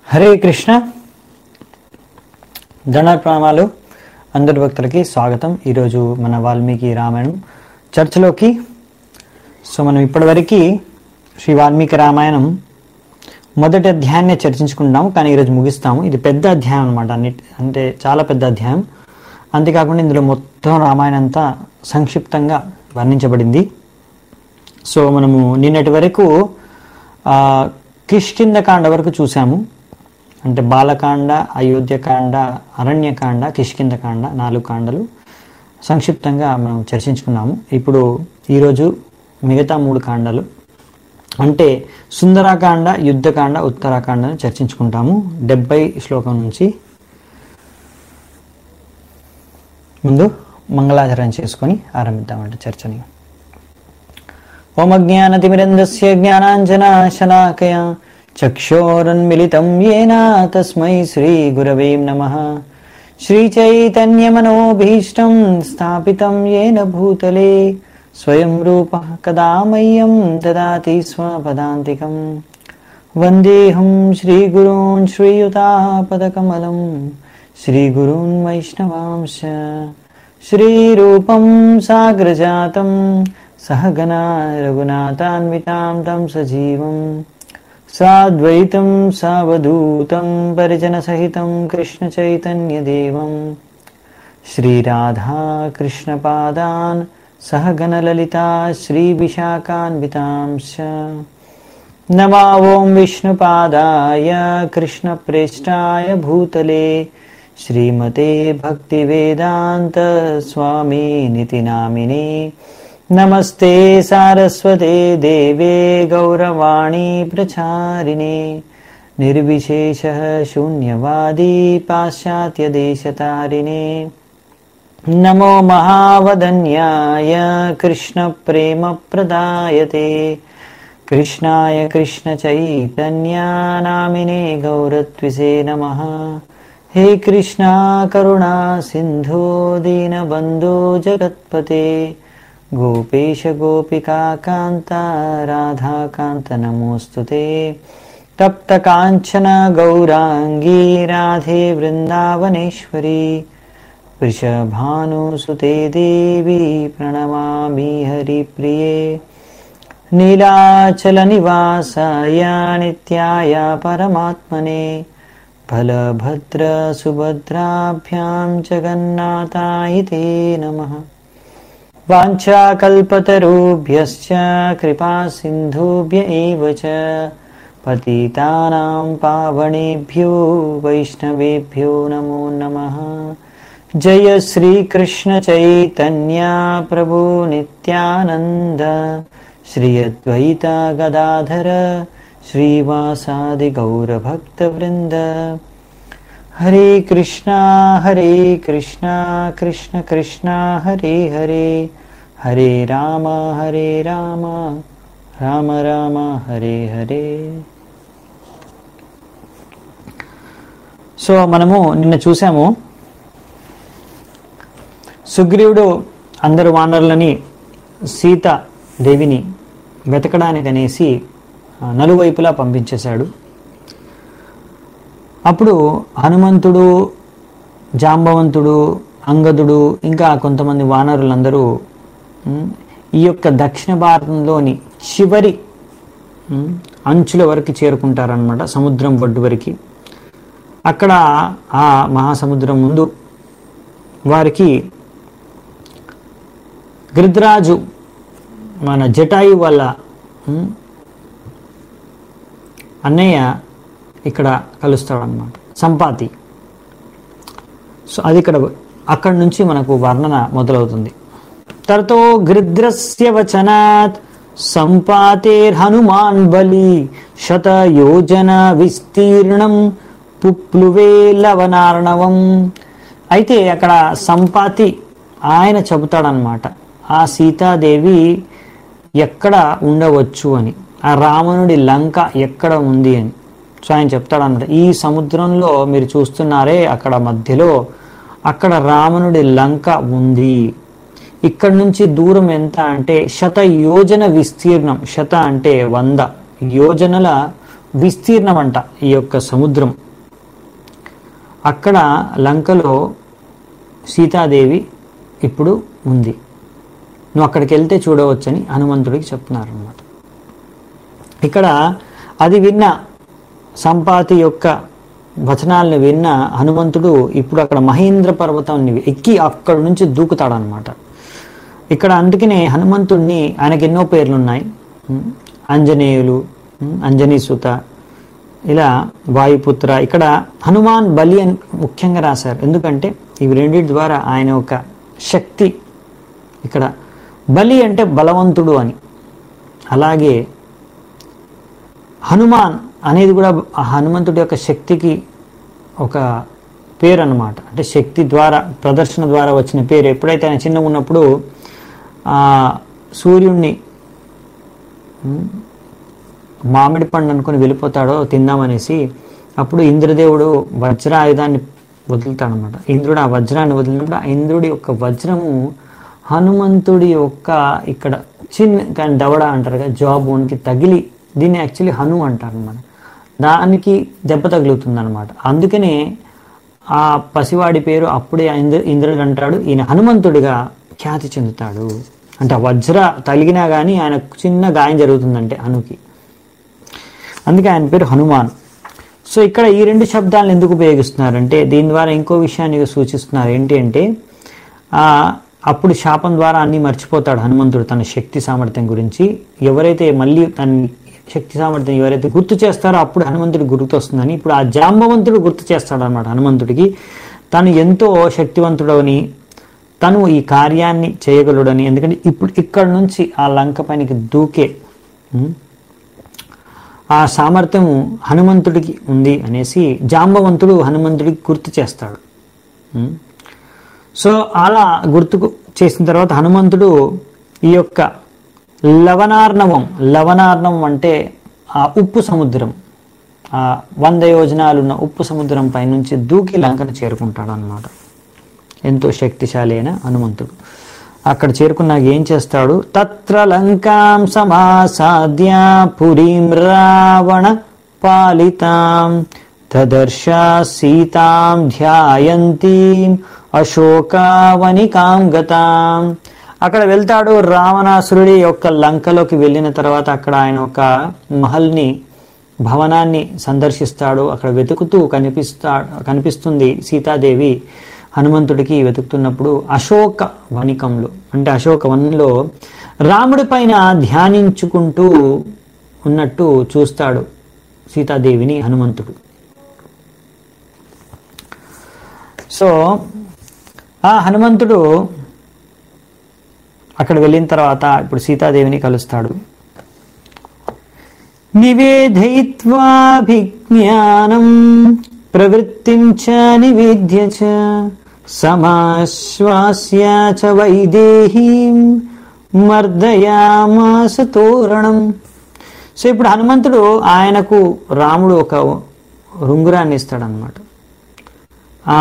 హరే కృష్ణ దండ ప్రణామాలు అందరి భక్తులకి స్వాగతం ఈరోజు మన వాల్మీకి రామాయణం చర్చలోకి సో మనం ఇప్పటివరకు శ్రీ వాల్మీకి రామాయణం మొదటి అధ్యాయాన్ని చర్చించుకుంటాము కానీ ఈరోజు ముగిస్తాము ఇది పెద్ద అధ్యాయం అనమాట అన్నిటి అంటే చాలా పెద్ద అధ్యాయం అంతేకాకుండా ఇందులో మొత్తం రామాయణం అంతా సంక్షిప్తంగా వర్ణించబడింది సో మనము నిన్నటి వరకు ఆ, కిష్కిందకాండ వరకు చూసాము అంటే బాలకాండ అయోధ్యకాండ అరణ్యకాండ కిష్కిందకాండ నాలుగు కాండలు సంక్షిప్తంగా మనం చర్చించుకున్నాము ఇప్పుడు ఈరోజు మిగతా మూడు కాండలు అంటే సుందరాకాండ యుద్ధకాండ ఉత్తరాకాండను చర్చించుకుంటాము డెబ్బై శ్లోకం నుంచి ముందు మంగళాచరణ చేసుకొని ఆరంభిద్దామంటే చర్చని ఓమజ్ఞానతిమిరంధస్య జ్ఞానాంజనాశలాకయ చక్షోరన్మిళితం येन తస్మై శ్రీగురవే నమః श्रीचैतन्यमनोभीष्टं स्थापितं येन भूतले स्वयं रूपः कदा मह्यं ददाति स्वपदान्तिकं वन्देऽहं श्रीगुरून् श्रीयुतापदकमलं श्रीगुरून् वैष्णवांश श्रीरूपं साग्रजातं सहगना रघुनाथान्वितां तं सजीवम् साद्वैतं सावधूतं परिजनसहितं कृष्णचैतन्यदेवं श्रीराधाकृष्णपादान् सहगणललिता श्रीविशाखान्वितांश्च नमा ॐ विष्णुपादाय कृष्णप्रेष्ठाय भूतले श्रीमते भक्तिवेदान्तस्वामिनिति नामिने नमस्ते सारस्वते देवे गौरवाणी प्रचारिणे निर्विशेषः शून्यवादी पाश्चात्यदेशतारिणे नमो महावदन्याय कृष्णप्रेमप्रदायते कृष्णाय कृष्णचैतन्यानामिने गौरत्विसे नमः हे कृष्णा करुणा सिन्धो दीनबन्धो जगत्पते गोपेश गोपिका कान्ता राधाकान्त नमोऽस्तु ते तप्तकाञ्चन गौराङ्गी राधे वृन्दावनेश्वरी वृषभानुसुते देवी प्रणमामि हरिप्रिये नीलाचलनिवासाय नित्याय परमात्मने बलभद्रसुभद्राभ्यां जगन्नाथाय ते नमः वाञ्छाकल्पतरुभ्यश्च कृपासिन्धुभ्य एव च पतितानां पावनेभ्यो वैष्णवेभ्यो नमो नमः जय श्रीकृष्णचैतन्या प्रभु नित्यानन्द श्री अद्वैता गदाधर श्रीवासादिगौरभक्तवृन्द हरे कृष्णा हरे कृष्णा कृष्ण कृष्णा हरे हरे हरे राम हरे राम రామ రామ హరే హరే సో మనము నిన్న చూసాము సుగ్రీవుడు అందరు వానరులని సీత దేవిని వెతకడానికి అనేసి ఆ, నలువైపులా పంపించేశాడు అప్పుడు హనుమంతుడు జాంబవంతుడు అంగదుడు ఇంకా కొంతమంది వానరులందరూ ఉమ్, ఈ యొక్క దక్షిణ భారతంలోని చివరి ఉమ్, అంచుల వరకు చేరుకుంటారనమాట సముద్రం ఒడ్డు వరకు అక్కడ ఆ మహాసముద్రం ముందు వారికి గృద్రాజు మన జటాయు వాళ్ళ ఉమ్, అన్నయ్య ఇక్కడ కలుస్తాడు అనమాట సంపాతి సో అది ఇక్కడ అక్కడి నుంచి మనకు వర్ణన మొదలవుతుంది తరతో గృద్రస్య వచనాత్ సంపాతేర్ హనుమాన్ బలి శత యోజన విస్తీర్ణం పుప్లువే లవనార్ణవం అయితే అక్కడ సంపాతి ఆయన చెబుతాడనమాట ఆ సీతాదేవి ఎక్కడ ఉండవచ్చు అని ఆ రావణుడి లంక ఎక్కడ ఉంది అని సో ఆయన చెప్తాడనమాట ఈ సముద్రంలో మీరు చూస్తున్నారే అక్కడ మధ్యలో అక్కడ రావణుడి లంక ఉంది ఇక్కడ నుంచి దూరం ఎంత అంటే శత యోజన విస్తీర్ణం శత అంటే వంద యోజనల విస్తీర్ణం అంట ఈ యొక్క సముద్రం అక్కడ లంకలో సీతాదేవి ఇప్పుడు ఉంది నువ్వు అక్కడికి వెళ్తే చూడవచ్చని హనుమంతుడికి చెప్తున్నారు అనమాట ఇక్కడ అది విన్న సంపాతి యొక్క వచనాలను విన్న హనుమంతుడు ఇప్పుడు అక్కడ మహేంద్ర పర్వతాన్ని ఎక్కి అక్కడ నుంచి దూకుతాడనమాట ఇక్కడ అందుకనే హనుమంతుడిని ఆయనకి ఎన్నో పేర్లు ఉన్నాయి ఉం, ఆంజనేయులు ఉం, అంజనీ సుత ఇలా వాయుపుత్ర ఇక్కడ హనుమాన్ బలి అని ముఖ్యంగా రాశారు ఎందుకంటే ఇవి రెండింటి ద్వారా ఆయన యొక్క శక్తి ఇక్కడ బలి అంటే బలవంతుడు అని అలాగే హనుమాన్ అనేది కూడా ఆ హనుమంతుడి యొక్క శక్తికి ఒక పేరు అన్నమాట అంటే శక్తి ద్వారా ప్రదర్శన ద్వారా వచ్చిన పేరు ఎప్పుడైతే ఆయన చిన్నగా ఉన్నప్పుడు ఆ సూర్యుడిని ఉమ్, మామిడి పండు అనుకుని వెళ్ళిపోతాడో తిందామనేసి అప్పుడు ఇంద్రదేవుడు వజ్ర ఆయుధాన్ని వదులుతాడనమాట ఇంద్రుడు ఆ వజ్రాన్ని వదిలినప్పుడు ఆ ఇంద్రుడి యొక్క వజ్రము హనుమంతుడి యొక్క ఇక్కడ చిన్న కానీ దవడ అంటారు కదా జాబ్ ఓన్కి తగిలి దీన్ని యాక్చువల్లీ హను అంటారు అనమాట దానికి దెబ్బ తగులుతుంది అనమాట అందుకనే ఆ పసివాడి పేరు అప్పుడే ఇంద్ర ఇంద్రుడు అంటాడు ఈయన హనుమంతుడిగా ఖ్యాతి చెందుతాడు అంటే ఆ వజ్ర తగిలినా కానీ ఆయన చిన్న గాయం జరుగుతుందంటే హనుకి అందుకే ఆయన పేరు హనుమాన్ సో ఇక్కడ ఈ రెండు శబ్దాలను ఎందుకు ఉపయోగిస్తున్నారంటే దీని ద్వారా ఇంకో విషయాన్ని సూచిస్తున్నారు ఏంటి అంటే ఆ, అప్పుడు శాపం ద్వారా అన్ని మర్చిపోతాడు హనుమంతుడు తన శక్తి సామర్థ్యం గురించి ఎవరైతే మళ్ళీ తన శక్తి సామర్థ్యం ఎవరైతే గుర్తు చేస్తారో అప్పుడు హనుమంతుడి గుర్తు వస్తుందని ఇప్పుడు ఆ జాంబవంతుడు గుర్తు చేస్తాడు అనమాట హనుమంతుడికి తను ఎంతో శక్తివంతుడని తను ఈ కార్యాన్ని చేయగలడని ఎందుకంటే ఇప్పుడు ఇక్కడ నుంచి ఆ లంక పైనకి దూకే ఉం, ఆ సామర్థ్యము హనుమంతుడికి ఉంది అనేసి జాంబవంతుడు హనుమంతుడికి గుర్తు చేస్తాడు ఉం? సో అలా గుర్తుకు చేసిన తర్వాత హనుమంతుడు ఈ యొక్క లవణార్ణవం లవణార్ణవం అంటే ఆ ఉప్పు సముద్రం ఆ వంద యోజనాలున్న ఉప్పు సముద్రం పైనుంచి దూకి లంకను చేరుకుంటాడు అన్నమాట ఎంతో శక్తిశాలి అయిన హనుమంతుడు అక్కడ చేరుకున్నాక ఏం చేస్తాడు తత్ర లంకాం సమాసాద్య పురీం రావణ పాలితాం తదర్శ సీతాం ధ్యాయంతీం అశోకావనికాం గతాం అక్కడ వెళ్తాడు రావణాసురుడి యొక్క లంకలోకి వెళ్ళిన తర్వాత అక్కడ ఆయన ఒక మహల్ని భవనాన్ని సందర్శిస్తాడు అక్కడ వెతుకుతూ కనిపిస్తా కనిపిస్తుంది సీతాదేవి హనుమంతుడికి వెతుకుతున్నప్పుడు అశోక వనికంలో అంటే అశోక వనంలో రాముడి పైన ధ్యానించుకుంటూ ఉన్నట్టు చూస్తాడు సీతాదేవిని హనుమంతుడు సో ఆ హనుమంతుడు అక్కడ వెళ్ళిన తర్వాత ఇప్పుడు సీతాదేవిని కలుస్తాడు నివేదయిత్వాభిజ్ఞానం ప్రవృత్తిం చ నివేద్య చ సమాశ్వాస్య చ వైదేహీం మర్దయామాస తోరణం సో ఇప్పుడు హనుమంతుడు ఆయనకు రాముడు ఒక రుంగురాన్ని ఇస్తాడనమాట ఆ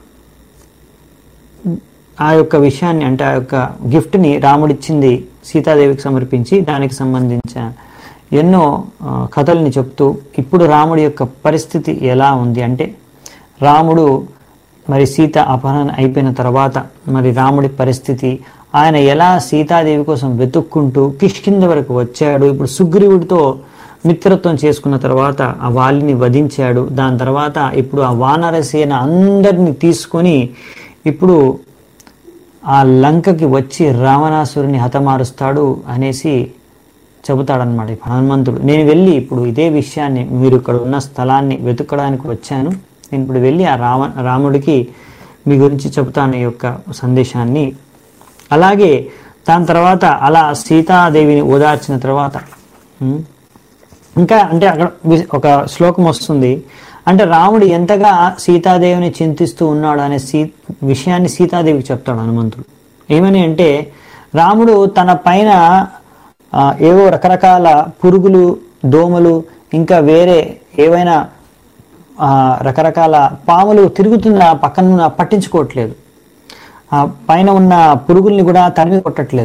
ఆ యొక్క విషయాన్ని అంటే ఆ యొక్క గిఫ్ట్ని రాముడిచ్చింది సీతాదేవికి సమర్పించి దానికి సంబంధించిన ఎన్నో ఆ, కథల్ని చెప్తూ ఇప్పుడు రాముడి యొక్క పరిస్థితి ఎలా ఉంది అంటే రాముడు మరి సీత అపహరణ అయిపోయిన తర్వాత మరి రాముడి పరిస్థితి ఆయన ఎలా సీతాదేవి కోసం వెతుక్కుంటూ కిష్కింద వరకు వచ్చాడు ఇప్పుడు సుగ్రీవుడితో మిత్రత్వం చేసుకున్న తర్వాత ఆ వాలిని వధించాడు దాని తర్వాత ఇప్పుడు ఆ వానరసేన అందరిని తీసుకొని ఇప్పుడు ఆ లంకకి వచ్చి రావణాసురుని హతమారుస్తాడు అనేసి చెబుతాడనమాట ఇప్పుడు హనుమంతుడు నేను వెళ్ళి ఇప్పుడు ఇదే విషయాన్ని మీరు ఇక్కడ ఉన్న స్థలాన్ని వెతుక్కడానికి వచ్చాను నేను ఇప్పుడు వెళ్ళి ఆ రామ రాముడికి మీ గురించి చెబుతాను ఈ యొక్క సందేశాన్ని అలాగే దాని తర్వాత అలా సీతాదేవిని ఓదార్చిన తర్వాత ఉం, ఇంకా అంటే అక్కడ వి- ఒక శ్లోకం వస్తుంది అంటే రాముడు ఎంతగా సీతాదేవిని చింతిస్తూ ఉన్నాడు అనే సీ విషయాన్ని సీతాదేవికి చెప్తాడు హనుమంతుడు ఏమని అంటే రాముడు తన పైన ఆ, ఏవో రకరకాల పురుగులు దోమలు ఇంకా వేరే ఏవైనా ఆ, రకరకాల పాములు తిరుగుతున్న పక్కన పట్టించుకోవట్లేదు ఆ పైన ఉన్న పురుగుల్ని కూడా తరిమి కొట్టట్లేదు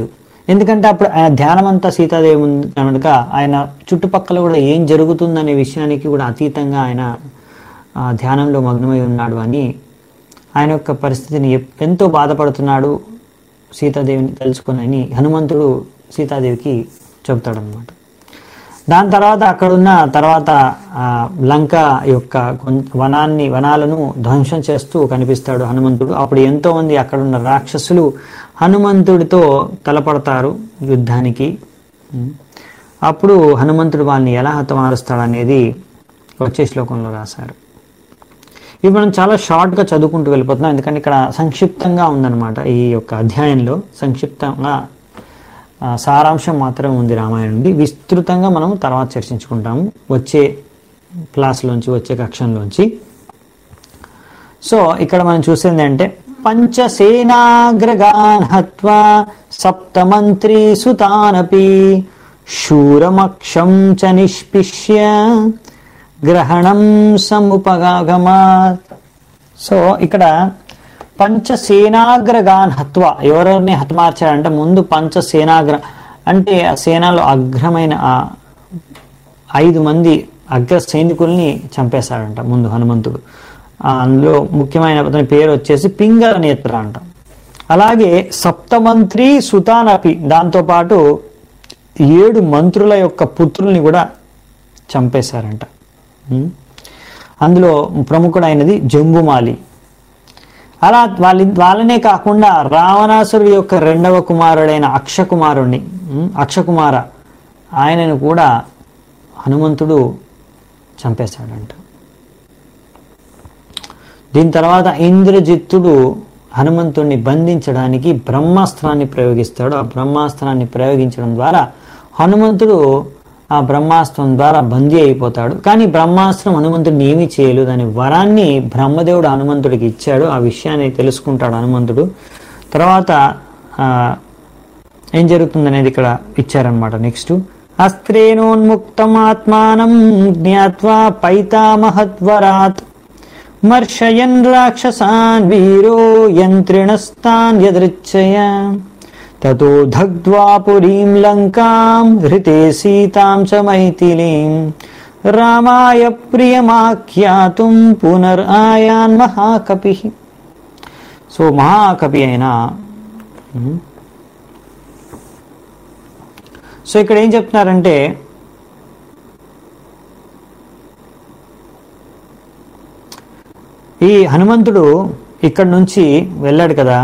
ఎందుకంటే అప్పుడు ఆయన ధ్యానం అంతా సీతాదేవి ఉంది కనుక ఆయన చుట్టుపక్కల కూడా ఏం జరుగుతుందనే విషయానికి కూడా అతీతంగా ఆయన ఆ, ధ్యానంలో మగ్నమై ఉన్నాడు అని ఆయన యొక్క పరిస్థితిని ఎప్- ఎంతో బాధపడుతున్నాడు సీతాదేవిని తెలుసుకుని హనుమంతుడు సీతాదేవికి చెబుతాడనమాట దాని తర్వాత అక్కడున్న తర్వాత ఆ, లంక యొక్క కొన్- వనాన్ని వనాలను ధ్వంసం చేస్తూ కనిపిస్తాడు హనుమంతుడు అప్పుడు ఎంతో మంది అక్కడున్న రాక్షసులు హనుమంతుడితో తలపడతారు యుద్ధానికి ఉం. అప్పుడు హనుమంతుడు వాళ్ళని ఎలా హతమారుస్తాడు అనేది వచ్చే శ్లోకంలో రాశారు ఇవి మనం చాలా షార్ట్గా చదువుకుంటూ వెళ్ళిపోతున్నాం ఎందుకంటే ఇక్కడ సంక్షిప్తంగా ఉందన్నమాట ఈ యొక్క అధ్యాయంలో సంక్షిప్తంగా ఆ, సారాంశం మాత్రమే ఉంది రామాయణం నుండి విస్తృతంగా మనం తర్వాత చర్చించుకుంటాము వచ్చే క్లాస్లోంచి వచ్చే కక్షంలోంచి సో ఇక్కడ మనం చూసింది అంటే పంచసేనాగ్రగాన్ హత్వా సప్తమంత్రి సుతానపి శూరమక్షం చ నిష్పిష్య గ్రహణం సముపగాగమాత్ సో ఇక్కడ పంచసేనాగ్రగాన్ హత్వ ఎవరెవరిని హతమార్చాడంటే ముందు పంచసేనాగ్ర అంటే ఆ సేనలో అగ్రమైన ఆ ఐదు మంది అగ్ర సైనికుల్ని చంపేశాడంట ముందు హనుమంతుడు ఆ అందులో ముఖ్యమైన అతని పేరు వచ్చేసి పింగళ నేత్ర అంట అలాగే సప్తమంత్రి సుతానపి దాంతోపాటు ఏడు మంత్రుల యొక్క పుత్రుల్ని కూడా చంపేశారంట ఉం? అందులో ప్రముఖుడైనది జంబుమాలి అలా వాళ్ళ వాళ్ళనే కాకుండా రావణాసురుడి యొక్క రెండవ కుమారుడైన అక్షకుమారుణ్ణి ఉం, అక్షకుమార ఆయనను కూడా హనుమంతుడు చంపేశాడంట దీని తర్వాత ఇంద్రజిత్తుడు హనుమంతుడిని బంధించడానికి బ్రహ్మాస్త్రాన్ని ప్రయోగిస్తాడు ఆ బ్రహ్మాస్త్రాన్ని ప్రయోగించడం ద్వారా హనుమంతుడు ఆ బ్రహ్మాస్త్రం ద్వారా బందీ అయిపోతాడు కానీ బ్రహ్మాస్త్రం హనుమంతుడిని ఏమీ చేయలేదు దాని వరాన్ని బ్రహ్మదేవుడు హనుమంతుడికి ఇచ్చాడు ఆ విషయాన్ని తెలుసుకుంటాడు హనుమంతుడు తర్వాత ఆ, ఏం జరుగుతుంది అనేది ఇక్కడ ఇచ్చారనమాట నెక్స్ట్ అస్త్రేణోన్ముక్తం ఆత్మానం జ్ఞాత్వా పైతామహద్వరాత్ మర్షయన్ రాక్షసాన్ వీరో యంత్రిణస్తాన్ యదృచ్ఛయ తతో దగ్ధ్వా పురీం లంకాం హృతే సీతాం చ మైథిలీం రామాయ ప్రియమాఖ్యాతుం పునరాయాన్ మహాకపి సో మహాకపి అయిన ఉమ్, సో ఇక్కడ ఏం చెప్తున్నారంటే ఈ హనుమంతుడు ఇక్కడ నుంచి వెళ్ళాడు కదా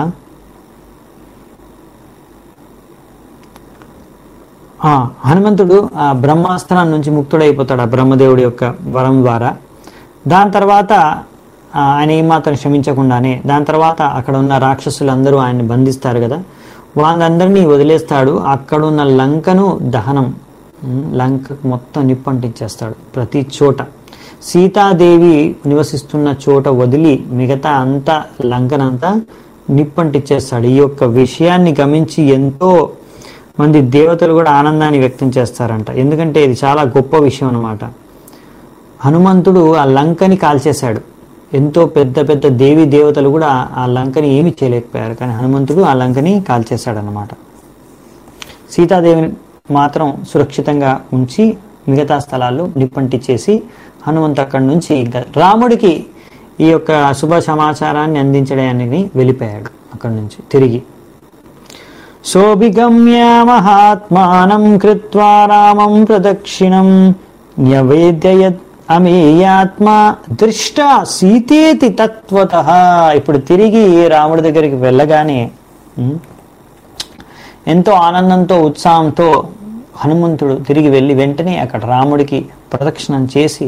ఆ హనుమంతుడు ఆ బ్రహ్మాస్త్రం నుంచి ముక్తుడైపోతాడు ఆ బ్రహ్మదేవుడి యొక్క వరం ద్వారా దాని తర్వాత ఆ, ఆయన ఏమాత్రం క్షమించకుండానే దాని తర్వాత అక్కడ ఉన్న రాక్షసులందరూ ఆయన్ని బంధిస్తారు కదా వాళ్ళందరినీ వదిలేస్తాడు అక్కడ ఉన్న లంకను దహనం ఉమ్, లంకకు మొత్తం నిప్పంటించేస్తాడు ప్రతి చోట సీతాదేవి నివసిస్తున్న చోట వదిలి మిగతా అంతా లంకనంతా నిప్పంటిచ్చేస్తాడు ఈ యొక్క విషయాన్ని గమనించి ఎంతో మంది దేవతలు కూడా ఆనందాన్ని వ్యక్తం చేస్తారంట ఎందుకంటే ఇది చాలా గొప్ప విషయం అన్నమాట హనుమంతుడు ఆ లంకని కాల్చేశాడు ఎంతో పెద్ద పెద్ద దేవి దేవతలు కూడా ఆ లంకని ఏమీ చేయలేకపోయారు కానీ హనుమంతుడు ఆ లంకని కాల్చేశాడు అన్నమాట సీతాదేవిని మాత్రం సురక్షితంగా ఉంచి మిగతా స్థలాల్లో నిప్పంటిచ్చేసి హనుమంతు అక్కడి నుంచి ఇంకా రాముడికి ఈ యొక్క శుభ సమాచారాన్ని అందించడానికి వెళ్ళిపోయాడు అక్కడి నుంచి తిరిగి సోభిగమ్య మహాత్మానం కృత్వా రామం ప్రదక్షిణం న్యవేద్యయత్ అమేయాత్మ దృష్ట సీతేతి తత్వత ఇప్పుడు తిరిగి రాముడి దగ్గరికి వెళ్ళగానే ఉమ్, ఎంతో ఆనందంతో ఉత్సాహంతో హనుమంతుడు తిరిగి వెళ్ళి వెంటనే అక్కడ రాముడికి ప్రదక్షిణం చేసి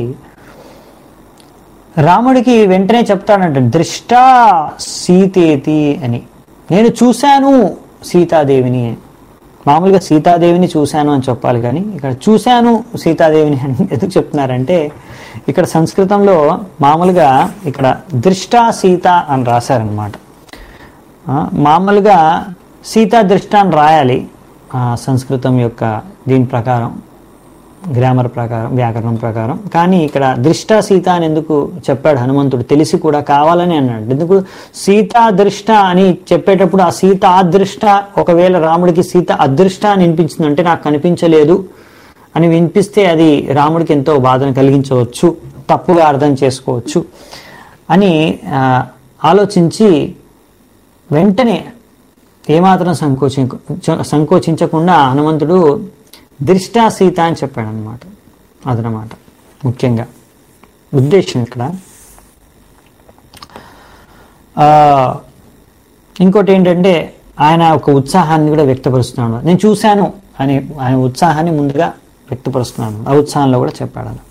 రాముడికి వెంటనే చెప్తాడంట దృష్టా సీతేతి అని నేను చూశాను సీతాదేవిని మామూలుగా సీతాదేవిని చూశాను అని చెప్పాలి కానీ ఇక్కడ చూశాను సీతాదేవిని అని ఎందుకు చెప్తున్నారంటే ఇక్కడ సంస్కృతంలో మామూలుగా ఇక్కడ దృష్టా సీత అని రాశారనమాట మామూలుగా సీతా దృష్ట అని రాయాలి ఆ, సంస్కృతం యొక్క దీని ప్రకారం గ్రామర్ ప్రకారం వ్యాకరణం ప్రకారం కానీ ఇక్కడ దృష్ట సీత అని ఎందుకు చెప్పాడు హనుమంతుడు తెలిసి కూడా కావాలని అన్నాడు ఎందుకు సీత దృష్ట అని చెప్పేటప్పుడు ఆ సీత అదృష్ట ఒకవేళ రాముడికి సీత అదృష్ట అని వినిపించింది అంటే నాకు కనిపించలేదు అని వినిపిస్తే అది రాముడికి ఎంతో బాధను కలిగించవచ్చు తప్పుగా అర్థం చేసుకోవచ్చు అని ఆ, ఆలోచించి వెంటనే ఏమాత్రం సంకోచి సంకోచించకుండా హనుమంతుడు దృష్టా సీత అని చెప్పాడు అనమాట అదనమాట ముఖ్యంగా ఉద్దేశం ఇక్కడ ఆ, ఇంకోటి ఏంటంటే ఆయన ఒక ఉత్సాహాన్ని కూడా వ్యక్తపరుస్తున్నాడు నేను చూశాను అని ఆయన ఉత్సాహాన్ని ముందుగా వ్యక్తపరుస్తున్నాడు ఆ ఉత్సాహంలో కూడా చెప్పాడు అలా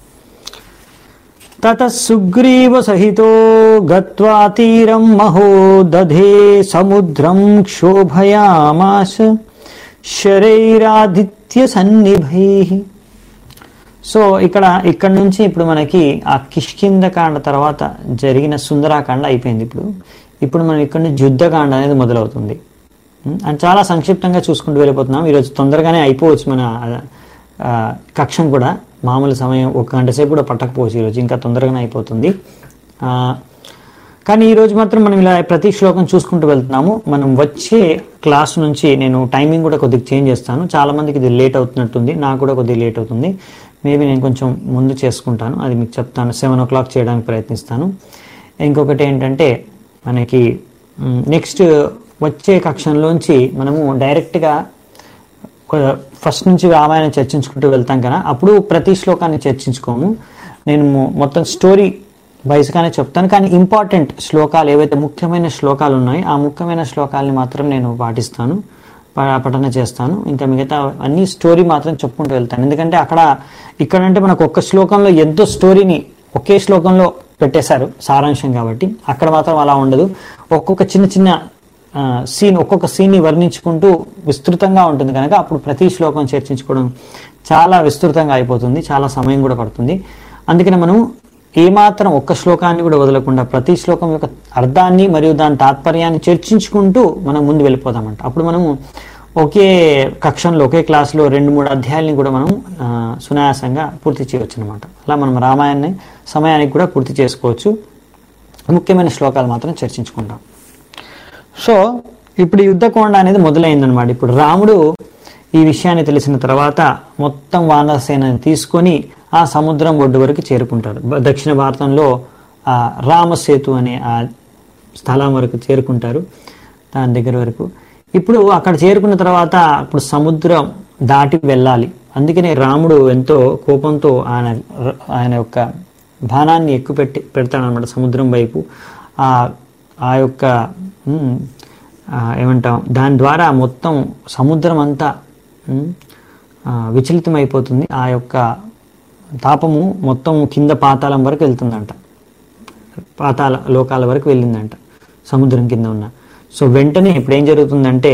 తత సుగ్రీవ సహితో గత్వా తీరం మహో దధే సముద్రం క్షోభయామాశ శరైరాదిత్య సన్నిభై సో ఇక్కడ ఇక్కడ నుంచి ఇప్పుడు మనకి ఆ కిష్కిందకాండ తర్వాత జరిగిన సుందరాకాండ అయిపోయింది ఇప్పుడు ఇప్పుడు మనం ఇక్కడ నుంచి యుద్ధకాండ అనేది మొదలవుతుంది ఉం? అని చాలా సంక్షిప్తంగా చూసుకుంటూ వెళ్ళిపోతున్నాం ఈరోజు తొందరగానే అయిపోవచ్చు మన ఆ, కక్షం కూడా మామూలు సమయం ఒక గంట సేపు కూడా పట్టకపోవచ్చు ఈరోజు ఇంకా తొందరగానే అయిపోతుంది ఆ, కానీ ఈరోజు మాత్రం మనం ఇలా ప్రతి శ్లోకం చూసుకుంటూ వెళ్తున్నాము మనం వచ్చే క్లాస్ నుంచి నేను టైమింగ్ కూడా కొద్దిగా చేంజ్ చేస్తాను చాలా మందికి ఇది లేట్ అవుతున్నట్టుంది నాకు కూడా కొద్దిగా లేట్ అవుతుంది మేబీ నేను కొంచెం ముందు చేసుకుంటాను అది మీకు చెప్తాను సెవెన్ ఓ క్లాక్ చేయడానికి ప్రయత్నిస్తాను ఇంకొకటి ఏంటంటే మనకి నెక్స్ట్ వచ్చే కక్షంలోంచి మనము డైరెక్ట్గా ఫస్ట్ నుంచి రామాయణం చర్చించుకుంటూ వెళ్తాం కదా అప్పుడు ప్రతి శ్లోకాన్ని చర్చించుకోము నేను మొ- మొత్తం స్టోరీ వైజ్గానే చెప్తాను కానీ ఇంపార్టెంట్ శ్లోకాలు ఏవైతే ముఖ్యమైన శ్లోకాలు ఉన్నాయో ఆ ముఖ్యమైన శ్లోకాలని మాత్రం నేను పాటిస్తాను ప- పఠన చేస్తాను ఇంకా మిగతా అన్ని స్టోరీ మాత్రం చెప్పుకుంటూ వెళ్తాను ఎందుకంటే అక్కడ ఇక్కడంటే మనకు ఒక్క శ్లోకంలో ఎంతో స్టోరీని ఒకే శ్లోకంలో పెట్టేశారు సారాంశం కాబట్టి అక్కడ మాత్రం అలా ఉండదు ఒక్కొక్క చిన్న చిన్న సీన్ ఒక్కొక్క సీన్ని వర్ణించుకుంటూ విస్తృతంగా ఉంటుంది కనుక అప్పుడు ప్రతి శ్లోకం చర్చించుకోవడం చాలా విస్తృతంగా అయిపోతుంది చాలా సమయం కూడా పడుతుంది అందుకని మనం ఏమాత్రం ఒక్క శ్లోకాన్ని కూడా వదలకుండా ప్రతి శ్లోకం యొక్క అర్థాన్ని మరియు దాని తాత్పర్యాన్ని చర్చించుకుంటూ మనం ముందు వెళ్ళిపోదామంట అప్పుడు మనము ఒకే కక్షంలో ఒకే క్లాసులో రెండు మూడు అధ్యాయాలని కూడా మనం ఆ, సునాయాసంగా పూర్తి చేయవచ్చు అనమాట అలా మనం రామాయణాన్ని సమయానికి కూడా పూర్తి చేసుకోవచ్చు ముఖ్యమైన శ్లోకాలు మాత్రం చర్చించుకుంటాం సో ఇప్పుడు యుద్ధకోండ అనేది మొదలైందనమాట ఇప్పుడు రాముడు ఈ విషయాన్ని తెలిసిన తర్వాత మొత్తం వానరసేనని తీసుకొని ఆ సముద్రం ఒడ్డు వరకు చేరుకుంటారు బ- దక్షిణ భారతంలో ఆ రామసేతు అనే ఆ స్థలం వరకు చేరుకుంటారు దాని దగ్గర వరకు ఇప్పుడు అక్కడ చేరుకున్న తర్వాత ఇప్పుడు సముద్రం దాటి వెళ్ళాలి అందుకనే రాముడు ఎంతో కోపంతో ఆయన ఆయన యొక్క బాణాన్ని ఎక్కుపెట్టి పెడతాడనమాట సముద్రం వైపు ఆ ఆ యొక్క ఉమ్, ఆ, ఏమంటాం దాని ద్వారా మొత్తం సముద్రం అంతా ఉమ్, ఆ, విచలితమైపోతుంది ఆ యొక్క తాపము మొత్తం కింద పాతాళం వరకు వెళ్తుందంట పాతాళ లోకాల వరకు వెళ్ళిందంట సముద్రం కింద ఉన్న సో వెంటనే ఇప్పుడు ఏం జరుగుతుందంటే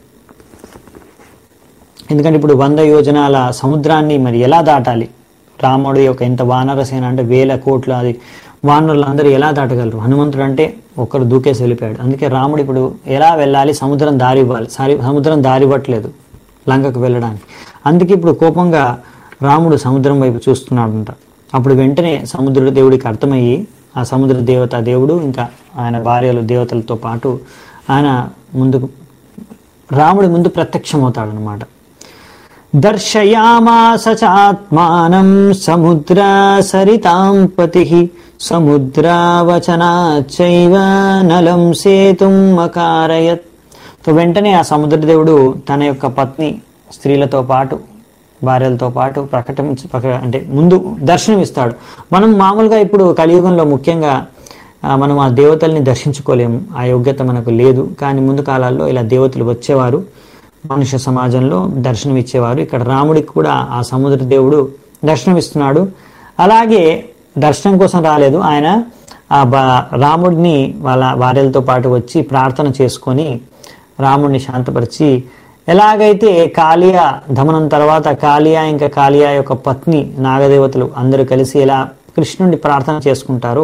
ఎందుకంటే ఇప్పుడు వంద యోజనాల సముద్రాన్ని మరి ఎలా దాటాలి రాముడి యొక్క ఎంత వానర సేన అంటే వేల కోట్ల అది వానరులు అందరూ ఎలా దాటగలరు హనుమంతుడు అంటే ఒక్కరు దూకేసి వెళ్ళిపోయాడు అందుకే రాముడు ఇప్పుడు ఎలా వెళ్ళాలి సముద్రం దారి ఇవ్వాలి సారీ సముద్రం దారి ఇవ్వట్లేదు లంకకు వెళ్ళడానికి అందుకే ఇప్పుడు కోపంగా రాముడు సముద్రం వైపు చూస్తున్నాడంట అప్పుడు వెంటనే సముద్రుడు దేవుడికి అర్థమయ్యి ఆ సముద్ర దేవత దేవుడు ఇంకా ఆయన భార్యలు దేవతలతో పాటు ఆయన ముందుకు రాముడి ముందు ప్రత్యక్షమవుతాడనమాట దర్శయామాస చాత్మానం సముద్ర సరితాం పతి సముద్రావచనాచైవ నలం సేతుం అకారయత్ సో వెంటనే ఆ సముద్రదేవుడు తన యొక్క పత్ని స్త్రీలతో పాటు భార్యలతో పాటు ప్రకటించి ప్రక- అంటే ముందు దర్శనం ఇస్తాడు మనం మామూలుగా ఇప్పుడు కలియుగంలో ముఖ్యంగా ఆ, మనం ఆ దేవతల్ని దర్శించుకోలేము ఆ యోగ్యత మనకు లేదు కానీ ముందు కాలాల్లో ఇలా దేవతలు వచ్చేవారు మనుష్య సమాజంలో దర్శనం ఇచ్చేవారు ఇక్కడ రాముడికి కూడా ఆ సముద్ర దేవుడు దర్శనం ఇస్తున్నాడు అలాగే దర్శనం కోసం రాలేదు ఆయన ఆ బా రాముడిని వాళ్ళ భార్యలతో పాటు వచ్చి ప్రార్థన చేసుకొని రాముడిని శాంతపరిచి ఎలాగైతే కాళియా దమనం తర్వాత కాళియా ఇంకా కాళియా యొక్క పత్ని నాగదేవతలు అందరూ కలిసి ఎలా కృష్ణుడిని ప్రార్థన చేసుకుంటారో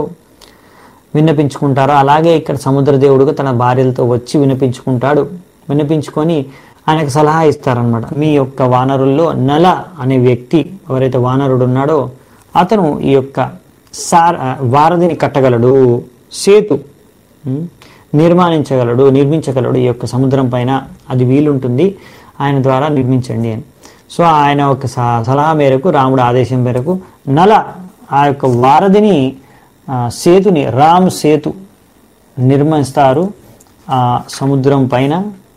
విన్నపించుకుంటారో అలాగే ఇక్కడ సముద్రదేవుడుగా తన భార్యలతో వచ్చి వినిపించుకుంటాడు వినిపించుకొని ఆయనకు సలహా ఇస్తారనమాట మీ యొక్క వానరుల్లో నల అనే వ్యక్తి ఎవరైతే వానరుడు ఉన్నాడో అతను ఈ యొక్క సార్ వారధిని కట్టగలడు సేతు ఉం, నిర్మాణించగలడు నిర్మించగలడు ఈ యొక్క సముద్రం పైన అది వీలుంటుంది ఆయన ద్వారా నిర్మించండి అని సో ఆయన ఒక స- సలహా మేరకు రాముడు ఆదేశం మేరకు నల ఆ యొక్క వారధిని ఆ, సేతుని రామ్ సేతు నిర్మిస్తారు ఆ సముద్రం పైన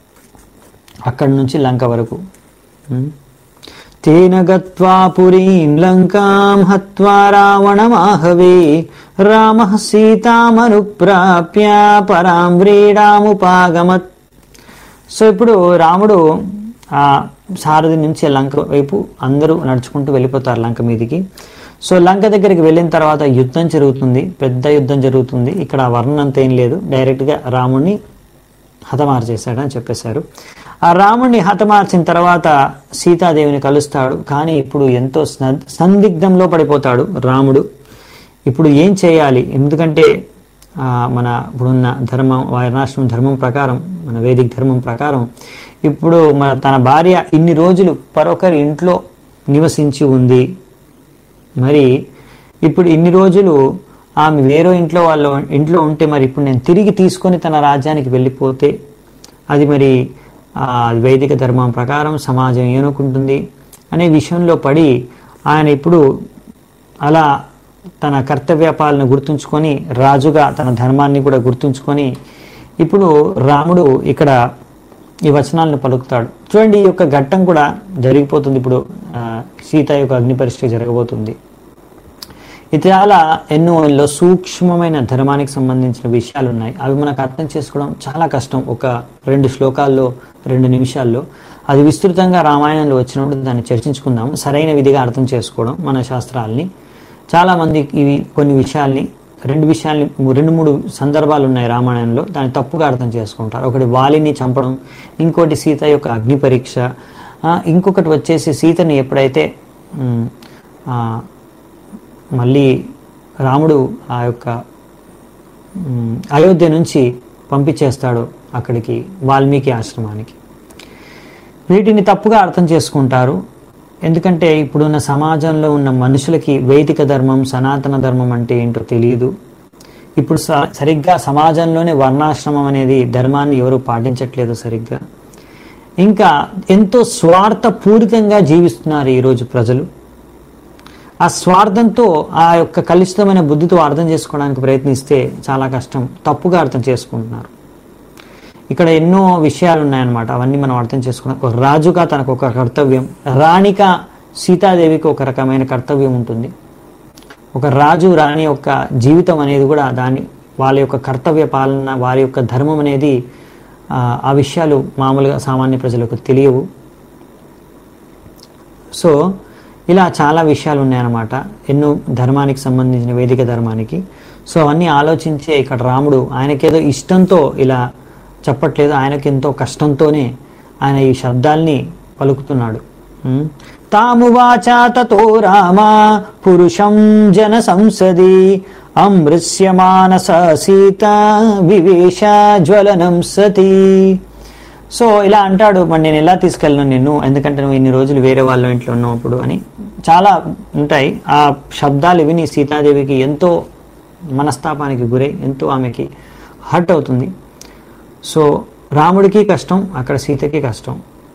అక్కడి నుంచి లంక వరకు ఉం. తేన గత్వా పురీం లంకాం హత్వా రావణమాహవే రామ సీతామనుప్రాప్య పరాం వ్రీడాముపాగమత్ సో ఇప్పుడు రాముడు ఆ సారథి నుంచి లంక వైపు అందరూ నడుచుకుంటూ వెళ్ళిపోతారు లంక మీదికి సో లంక దగ్గరికి వెళ్ళిన తర్వాత యుద్ధం జరుగుతుంది పెద్ద యుద్ధం జరుగుతుంది ఇక్కడ వర్ణన అంత ఏం లేదు డైరెక్ట్గా రాముడిని హతమార్చేశాడని చెప్పేశారు ఆ రాముడిని హతమార్చిన తర్వాత సీతాదేవిని కలుస్తాడు కానీ ఇప్పుడు ఎంతో సన్- సందిగ్ధంలో పడిపోతాడు రాముడు ఇప్పుడు ఏం చేయాలి ఎందుకంటే ఆ, మన ఇప్పుడున్న ధర్మం వర్ణాశ్రమం ధర్మం ప్రకారం మన వేదిక ధర్మం ప్రకారం ఇప్పుడు మన తన భార్య ఇన్ని రోజులు పరొకరి ఇంట్లో నివసించి ఉంది మరి ఇప్పుడు ఇన్ని రోజులు ఆమె వేరే ఇంట్లో వాళ్ళ ఇంట్లో ఉంటే మరి ఇప్పుడు నేను తిరిగి తీసుకొని తన రాజ్యానికి వెళ్ళిపోతే అది మరి ఆ, వైదిక ధర్మం ప్రకారం సమాజం ఏమనుకుంటుంది అనే విషయంలో పడి ఆయన ఇప్పుడు అలా తన కర్తవ్య పాలన గుర్తుంచుకొని రాజుగా తన ధర్మాన్ని కూడా గుర్తుంచుకొని ఇప్పుడు రాముడు ఇక్కడ ఈ వచనాలను పలుకుతాడు చూడండి ఈ యొక్క ఘట్టం కూడా జరిగిపోతుంది ఇప్పుడు ఆ, సీత యొక్క అగ్ని పరీక్ష జరగబోతుంది ఇది చాలా ఎన్నో ఇందులో సూక్ష్మమైన ధర్మానికి సంబంధించిన విషయాలు ఉన్నాయి అవి మనకు అర్థం చేసుకోవడం చాలా కష్టం ఒక రెండు శ్లోకాల్లో రెండు నిమిషాల్లో అది విస్తృతంగా రామాయణంలో వచ్చినప్పుడు దాన్ని చర్చించుకుందాం సరైన విధిగా అర్థం చేసుకోవడం మన శాస్త్రాల్ని చాలా మంది ఇవి కొన్ని విషయాల్ని రెండు విషయాల్ని రెండు మూడు సందర్భాలు ఉన్నాయి రామాయణంలో దాన్ని తప్పుగా అర్థం చేసుకుంటారు ఒకటి వాలిని చంపడం ఇంకోటి సీత యొక్క అగ్ని పరీక్ష ఆ, ఇంకొకటి వచ్చేసి సీతని ఎప్పుడైతే ఉమ్, ఆ, మళ్ళీ రాముడు ఆ యొక్క ఉమ్, అయోధ్య నుంచి పంపించేస్తాడు అక్కడికి వాల్మీకి ఆశ్రమానికి వీటిని తప్పుగా అర్థం చేసుకుంటారు ఎందుకంటే ఇప్పుడున్న సమాజంలో ఉన్న మనుషులకి వైదిక ధర్మం సనాతన ధర్మం అంటే ఏంటో తెలియదు ఇప్పుడు స- సరిగ్గా సమాజంలోనే వర్ణాశ్రమం అనేది ధర్మాన్ని ఎవరు పాటించట్లేదు సరిగ్గా ఇంకా ఎంతో స్వార్థపూరితంగా జీవిస్తున్నారు ఈరోజు ప్రజలు ఆ స్వార్థంతో ఆ యొక్క కలుషితమైన బుద్ధితో అర్థం చేసుకోవడానికి ప్రయత్నిస్తే చాలా కష్టం తప్పుగా అర్థం చేసుకుంటున్నారు ఇక్కడ ఎన్నో విషయాలు ఉన్నాయన్నమాట అవన్నీ మనం అర్థం చేసుకున్నాం ఒక రాజుగా తనకు ఒక కర్తవ్యం రాణిక సీతాదేవికి ఒక రకమైన కర్తవ్యం ఉంటుంది ఒక రాజు రాణి యొక్క జీవితం అనేది కూడా దాని వాళ్ళ యొక్క కర్తవ్య పాలన వారి యొక్క ధర్మం అనేది ఆ, ఆ విషయాలు మామూలుగా సామాన్య ప్రజలకు తెలియవు సో ఇలా చాలా విషయాలు ఉన్నాయన్నమాట ఎన్నో ధర్మానికి సంబంధించిన వేదిక ధర్మానికి సో అవన్నీ ఆలోచించే ఇక్కడ రాముడు ఆయనకేదో ఇష్టంతో ఇలా చెప్పట్లేదు ఆయనకి ఎంతో కష్టంతోనే ఆయన ఈ శబ్దాల్ని పలుకుతున్నాడు ఉం? తామువాచా తతో రామ పురుషం జన సంసది అమృశ్యమానస సీత వివేశ జ్వలనం సతీ సో ఇలా అంటాడు మరి నేను ఎలా తీసుకెళ్ళను నిన్ను ఎందుకంటే నువ్వు ఇన్ని రోజులు వేరే వాళ్ళ ఇంట్లో ఉన్నప్పుడు అని చాలా ఉంటాయి ఆ శబ్దాలు విని సీతాదేవికి ఎంతో మనస్తాపానికి గురై ఎంతో ఆమెకి హర్ట్ అవుతుంది సో రాముడికి కష్టం అక్కడ సీతకి కష్టం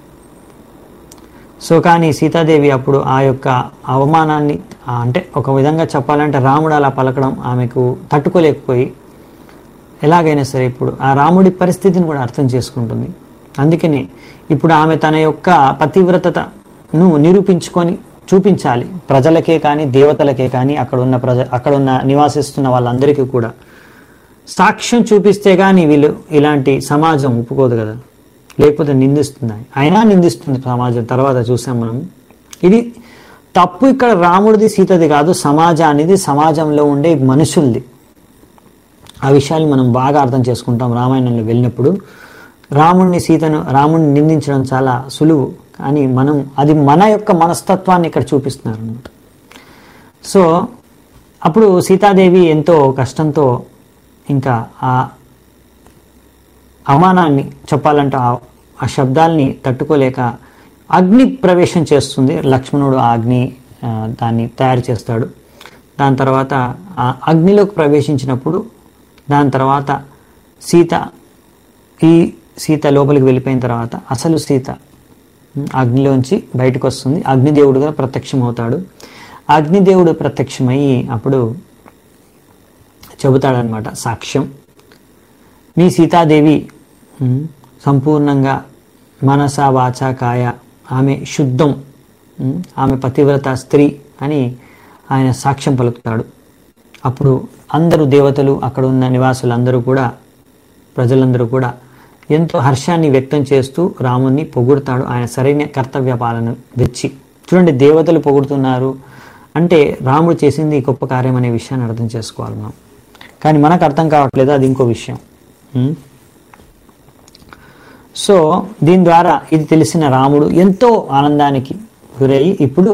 సో కానీ సీతాదేవి అప్పుడు ఆ యొక్క అవమానాన్ని ఆ అంటే ఒక విధంగా చెప్పాలంటే రాముడు అలా పలకడం ఆమెకు తట్టుకోలేకపోయి ఎలాగైనా సరే ఇప్పుడు ఆ రాముడి పరిస్థితిని కూడా అర్థం చేసుకుంటుంది అందుకని ఇప్పుడు ఆమె తన యొక్క పతివ్రతను నిరూపించుకొని చూపించాలి ప్రజలకే కానీ దేవతలకే కానీ అక్కడ ఉన్న ప్రజ అక్కడ ఉన్న నివాసిస్తున్న వాళ్ళందరికీ కూడా సాక్ష్యం చూపిస్తే కానీ వీళ్ళు ఇలాంటి సమాజం ఒప్పుకోదు కదా లేకపోతే నిందిస్తుంది అయినా నిందిస్తుంది సమాజం తర్వాత చూసాం మనం ఇది తప్పు ఇక్కడ రాముడిది సీతది కాదు సమాజానిది సమాజంలో ఉండే మనుషులది ఆ విషయాలు మనం బాగా అర్థం చేసుకుంటాం రామాయణంలో వెళ్ళినప్పుడు రాముడిని సీతను రాముడిని నిందించడం చాలా సులువు కానీ మనం అది మన యొక్క మనస్తత్వాన్ని ఇక్కడ చూపిస్తున్నారు అనమాట సో అప్పుడు సీతాదేవి ఎంతో కష్టంతో ఇంకా ఆ అవమానాన్ని చెప్పాలంటే ఆ ఆ శబ్దాల్ని తట్టుకోలేక అగ్ని ప్రవేశం చేస్తుంది లక్ష్మణుడు ఆ అగ్ని ఆ, దాన్ని తయారు చేస్తాడు దాని తర్వాత ఆ అగ్నిలోకి ప్రవేశించినప్పుడు దాని తర్వాత సీత ఈ సీత లోపలికి వెళ్ళిపోయిన తర్వాత అసలు సీత ఉమ్, అగ్నిలోంచి బయటకు వస్తుంది అగ్నిదేవుడుగా ప్రత్యక్షమవుతాడు అగ్నిదేవుడు ప్రత్యక్షమయ్యి అప్పుడు చెబుతాడనమాట సాక్ష్యం మీ సీతాదేవి ఉమ్, సంపూర్ణంగా మనస వాచ కాయ ఆమె శుద్ధం ఉమ్, ఆమె పతివ్రత స్త్రీ అని ఆయన సాక్ష్యం పలుకుతాడు అప్పుడు అందరూ దేవతలు అక్కడ ఉన్న నివాసులందరూ కూడా ప్రజలందరూ కూడా ఎంతో హర్షాన్ని వ్యక్తం చేస్తూ రాముణ్ణి పొగుడుతాడు ఆయన సరైన కర్తవ్య పాలన వెచ్చి చూడండి దేవతలు పొగుడుతున్నారు అంటే రాముడు చేసింది గొప్ప కార్యం అనే విషయాన్ని అర్థం చేసుకోవాలి మనం కానీ మనకు అర్థం కావట్లేదు అది ఇంకో విషయం ఉం? సో దీని ద్వారా ఇది తెలిసిన రాముడు ఎంతో ఆనందానికి గురయ్యి ఇప్పుడు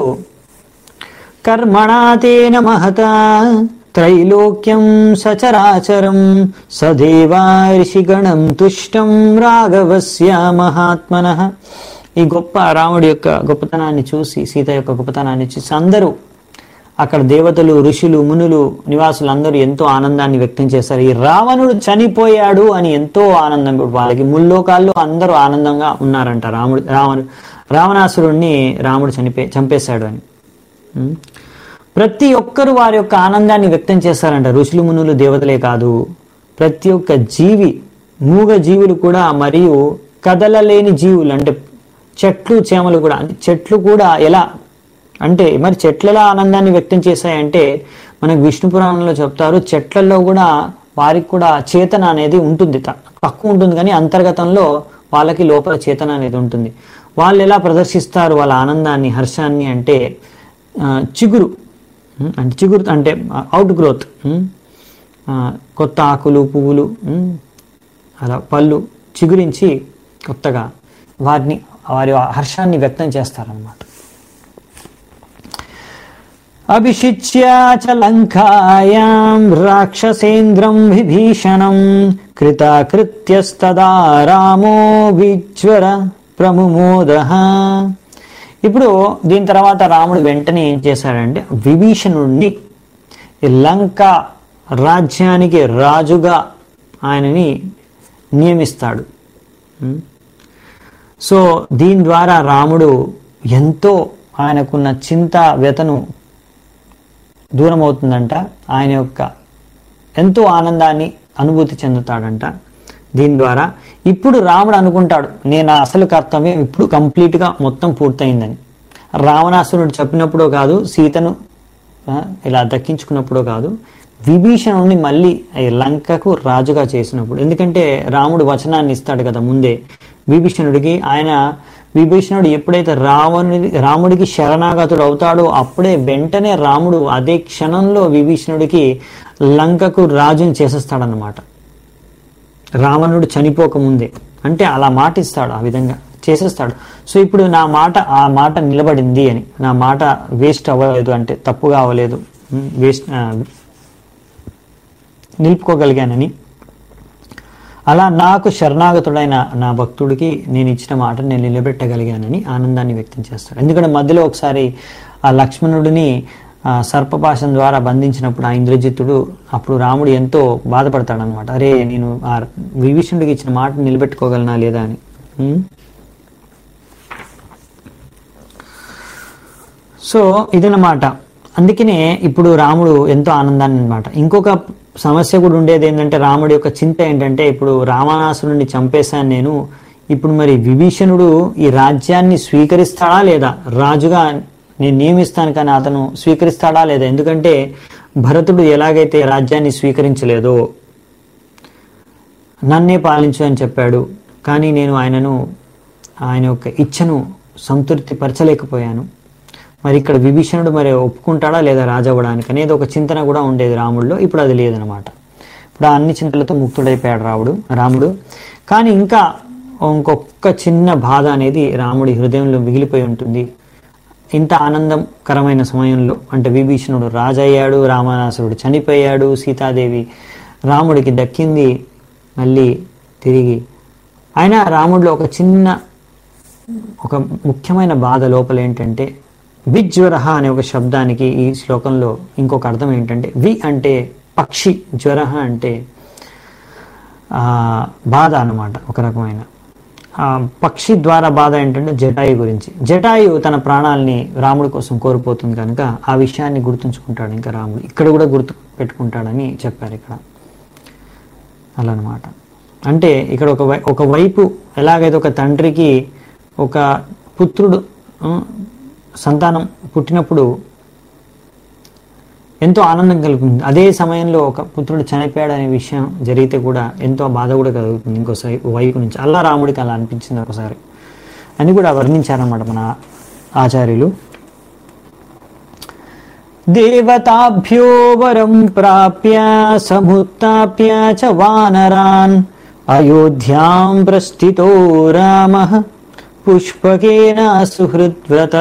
కర్మణాతేన మహత త్రైలోక్యం సచరాచరం సదేవార్షిగణం తుష్టం రాఘవస్య మహాత్మన ఈ గొప్ప రాముడి యొక్క గొప్పతనాన్ని చూసి సీత యొక్క గొప్పతనాన్ని చూసి అందరూ అక్కడ దేవతలు ఋషులు మునులు నివాసులు అందరూ ఎంతో ఆనందాన్ని వ్యక్తం చేశారు ఈ రావణుడు చనిపోయాడు అని ఎంతో ఆనందం ఇప్పుడు వాళ్ళకి ముల్లోకాల్లో అందరూ ఆనందంగా ఉన్నారంట రాముడు రావణుడు రావణాసురుణ్ణి రాముడు చనిపే చంపేశాడు అని ఉం? ప్రతి ఒక్కరు వారి యొక్క ఆనందాన్ని వ్యక్తం చేస్తారంట ఋషులు మునులు దేవతలే కాదు ప్రతి ఒక్క జీవి మూగ జీవులు కూడా మరియు కదలలేని జీవులు అంటే చెట్లు చేమలు కూడా అంటే చెట్లు కూడా ఎలా అంటే మరి చెట్లు ఎలా ఆనందాన్ని వ్యక్తం చేశాయంటే మనకు విష్ణు పురాణంలో చెప్తారు చెట్లలో కూడా వారికి కూడా చేతన అనేది ఉంటుంది త- తక్కువ ఉంటుంది కానీ అంతర్గతంలో వాళ్ళకి లోపల చేతన అనేది ఉంటుంది వాళ్ళు ఎలా ప్రదర్శిస్తారు వాళ్ళ ఆనందాన్ని హర్షాన్ని అంటే ఆ, చిగురు ఉమ్, అంటే చిగురు అంటే అవుట్ గ్రోత్ ఉమ్, ఆ, కొత్త ఆకులు పువ్వులు ఉమ్, అలా పళ్ళు చిగురించి కొత్తగా వారిని వారి హర్షాన్ని వ్యక్తం చేస్తారన్నమాట అభిషిచ్య చ లంకాయాం రాక్షసేంద్రం విభీషణం కృతకృత్యస్తదా రామో విజ్వర ప్రముమోద ఇప్పుడు దీని తర్వాత రాముడు వెంటనే ఏం చేశాడంటే విభీషణుడిని ఈ లంక రాజ్యానికి రాజుగా ఆయనని నియమిస్తాడు ఉం? సో దీని ద్వారా రాముడు ఎంతో ఆయనకున్న చింత వ్యతను దూరం అవుతుందంట ఆయన యొక్క ఎంతో ఆనందాన్ని అనుభూతి చెందుతాడంట దీని ద్వారా ఇప్పుడు రాముడు అనుకుంటాడు నేను నా అసలు కర్తవ్యం ఇప్పుడు కంప్లీట్గా మొత్తం పూర్తయిందని రావణాసురుడు చెప్పినప్పుడో కాదు సీతను ఆ, ఇలా దక్కించుకున్నప్పుడో కాదు విభీషణుడిని మళ్ళీ ఈ లంకకు రాజుగా చేసినప్పుడు ఎందుకంటే రాముడు వచనాన్ని ఇస్తాడు కదా ముందే విభీషణుడికి ఆయన విభీషణుడు ఎప్పుడైతే రావణుడి రాముడికి శరణాగతుడు అవుతాడో అప్పుడే వెంటనే రాముడు అదే క్షణంలో విభీషణుడికి లంకకు రాజుని చేసేస్తాడనమాట రావణుడు చనిపోకముందే అంటే అలా మాట ఇస్తాడు ఆ విధంగా చేసేస్తాడు సో ఇప్పుడు నా మాట ఆ మాట నిలబడింది అని నా మాట వేస్ట్ అవ్వలేదు అంటే తప్పుగా అవ్వలేదు వేస్ట్ నిలుపుకోగలిగానని అలా నాకు శరణాగతుడైన నా భక్తుడికి నేను ఇచ్చిన మాట నేను నిలబెట్టగలిగానని ఆనందాన్ని వ్యక్తం చేస్తాడు ఎందుకంటే మధ్యలో ఒకసారి ఆ లక్ష్మణుడిని ఆ సర్పపాశం ద్వారా బంధించినప్పుడు ఆ ఇంద్రజిత్తుడు అప్పుడు రాముడు ఎంతో బాధపడతాడనమాట అరే నేను ఆ విభీషణుడికి ఇచ్చిన మాట నిలబెట్టుకోగలనా లేదా అని ఉం? సో ఇదన్నమాట అందుకనే ఇప్పుడు రాముడు ఎంతో ఆనందాన్ని అనమాట ఇంకొక సమస్య కూడా ఉండేది ఏంటంటే రాముడి యొక్క చింత ఏంటంటే ఇప్పుడు రావణాసురుడిని చంపేశాను నేను ఇప్పుడు మరి విభీషణుడు ఈ రాజ్యాన్ని స్వీకరిస్తాడా లేదా రాజుగా నేను నియమిస్తాను కానీ అతను స్వీకరిస్తాడా లేదా ఎందుకంటే భరతుడు ఎలాగైతే రాజ్యాన్ని స్వీకరించలేదో నన్నే పాలించు అని చెప్పాడు కానీ నేను ఆయనను ఆయన యొక్క ఇచ్ఛను సంతృప్తి పరచలేకపోయాను మరి ఇక్కడ విభీషణుడు మరి ఒప్పుకుంటాడా లేదా రాజవ్వడానికి అనేది ఒక చింతన కూడా ఉండేది రాముడిలో ఇప్పుడు అది లేదనమాట ఇప్పుడు ఆ అన్ని చింతలతో ముక్తుడైపోయాడు రాముడు రాముడు కానీ ఇంకా ఇంకొక చిన్న బాధ అనేది రాముడి హృదయంలో మిగిలిపోయి ఉంటుంది ఇంత ఆనందకరమైన సమయంలో అంటే విభీషణుడు రాజయ్యాడు రామనాసురుడు చనిపోయాడు సీతాదేవి రాముడికి దక్కింది మళ్ళీ తిరిగి అయినా రాముడిలో ఒక చిన్న ఒక ముఖ్యమైన బాధ లోపల ఏంటంటే విజ్వర అనే ఒక శబ్దానికి ఈ శ్లోకంలో ఇంకొక అర్థం ఏంటంటే వి అంటే పక్షి జ్వర అంటే ఆ, బాధ అన్నమాట ఒక రకమైన ఆ, పక్షి ద్వారా బాధ ఏంటంటే జటాయు గురించి జటాయు తన ప్రాణాలని రాముడి కోసం కోల్పోతుంది కనుక ఆ విషయాన్ని గుర్తుంచుకుంటాడు ఇంకా రాముడు ఇక్కడ కూడా గుర్తు పెట్టుకుంటాడని చెప్పారు ఇక్కడ అలా అనమాట అంటే ఇక్కడ ఒక వై ఒక వైపు ఎలాగైతే ఒక తండ్రికి ఒక పుత్రుడు ఆ, సంతానం పుట్టినప్పుడు ఎంతో ఆనందం కలుగుతుంది అదే సమయంలో ఒక పుత్రుడు చనిపోయాడు అనే విషయం జరిగితే కూడా ఎంతో బాధ కూడా కలుగుతుంది ఇంకో సై వైపు నుంచి అల్లా రాముడికి అలా అనిపించింది ఒకసారి అని కూడా వర్ణించారన్నమాట మన ఆచార్యులు దేవతాభ్యో వరం ప్రాప్య సముత్ప్య చ వానరాన్ అయోధ్యాం ప్రస్థితో రామ పుష్పకేన సుహృద్వ్రత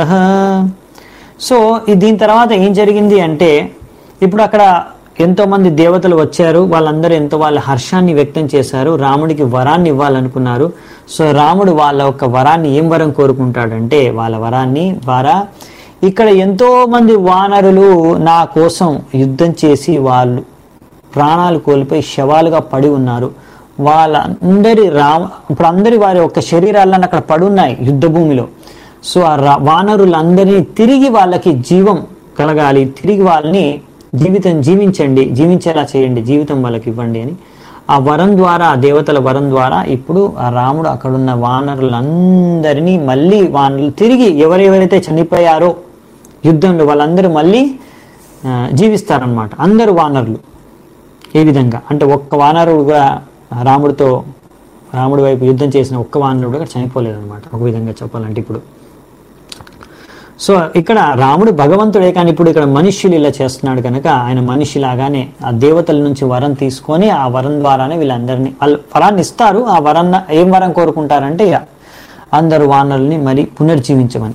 సో ఈ దీని తర్వాత ఏం జరిగింది అంటే ఇప్పుడు అక్కడ ఎంతో మంది దేవతలు వచ్చారు వాళ్ళందరూ ఎంతో వాళ్ళ హర్షాన్ని వ్యక్తం చేశారు రాముడికి వరాన్ని ఇవ్వాలనుకున్నారు సో రాముడు వాళ్ళ యొక్క వరాన్ని ఏం వరం కోరుకుంటాడంటే వాళ్ళ వరాన్ని వారా ఇక్కడ ఎంతో మంది వానరులు నా కోసం యుద్ధం చేసి వాళ్ళు ప్రాణాలు కోల్పోయి శవాలుగా పడి ఉన్నారు వాళ్ళందరి రామ ఇప్పుడు అందరి వారి యొక్క శరీరాలను అక్కడ పడి ఉన్నాయి యుద్ధ భూమిలో సో ఆ రా- వానరులందరినీ తిరిగి వాళ్ళకి జీవం కలగాలి తిరిగి వాళ్ళని జీవితం జీవించండి జీవించేలా చేయండి జీవితం వాళ్ళకి ఇవ్వండి అని ఆ వరం ద్వారా ఆ దేవతల వరం ద్వారా ఇప్పుడు ఆ రాముడు అక్కడున్న వానరులందరినీ మళ్ళీ వానరులు తిరిగి ఎవరెవరైతే చనిపోయారో యుద్ధంలో వాళ్ళందరూ మళ్ళీ ఆ, జీవిస్తారనమాట అందరూ వానరులు ఏ విధంగా అంటే ఒక్క వానరుడు కూడా రాముడితో రాముడి వైపు యుద్ధం చేసిన ఒక్క వానరుడు కూడా చనిపోలేదన్నమాట ఒక విధంగా చెప్పాలంటే ఇప్పుడు సో ఇక్కడ రాముడు భగవంతుడే కానీ ఇప్పుడు ఇక్కడ మనుష్యులు ఇలా చేస్తున్నాడు కనుక ఆయన మనిషిలాగానే ఆ దేవతల నుంచి వరం తీసుకొని ఆ వరం ద్వారానే వీళ్ళందరినీ వాళ్ళు వరాన్ని ఇస్తారు ఆ వరం ఏం వరం కోరుకుంటారంటే ఇక అందరు వానరుల్ని మరి పునర్జీవించమని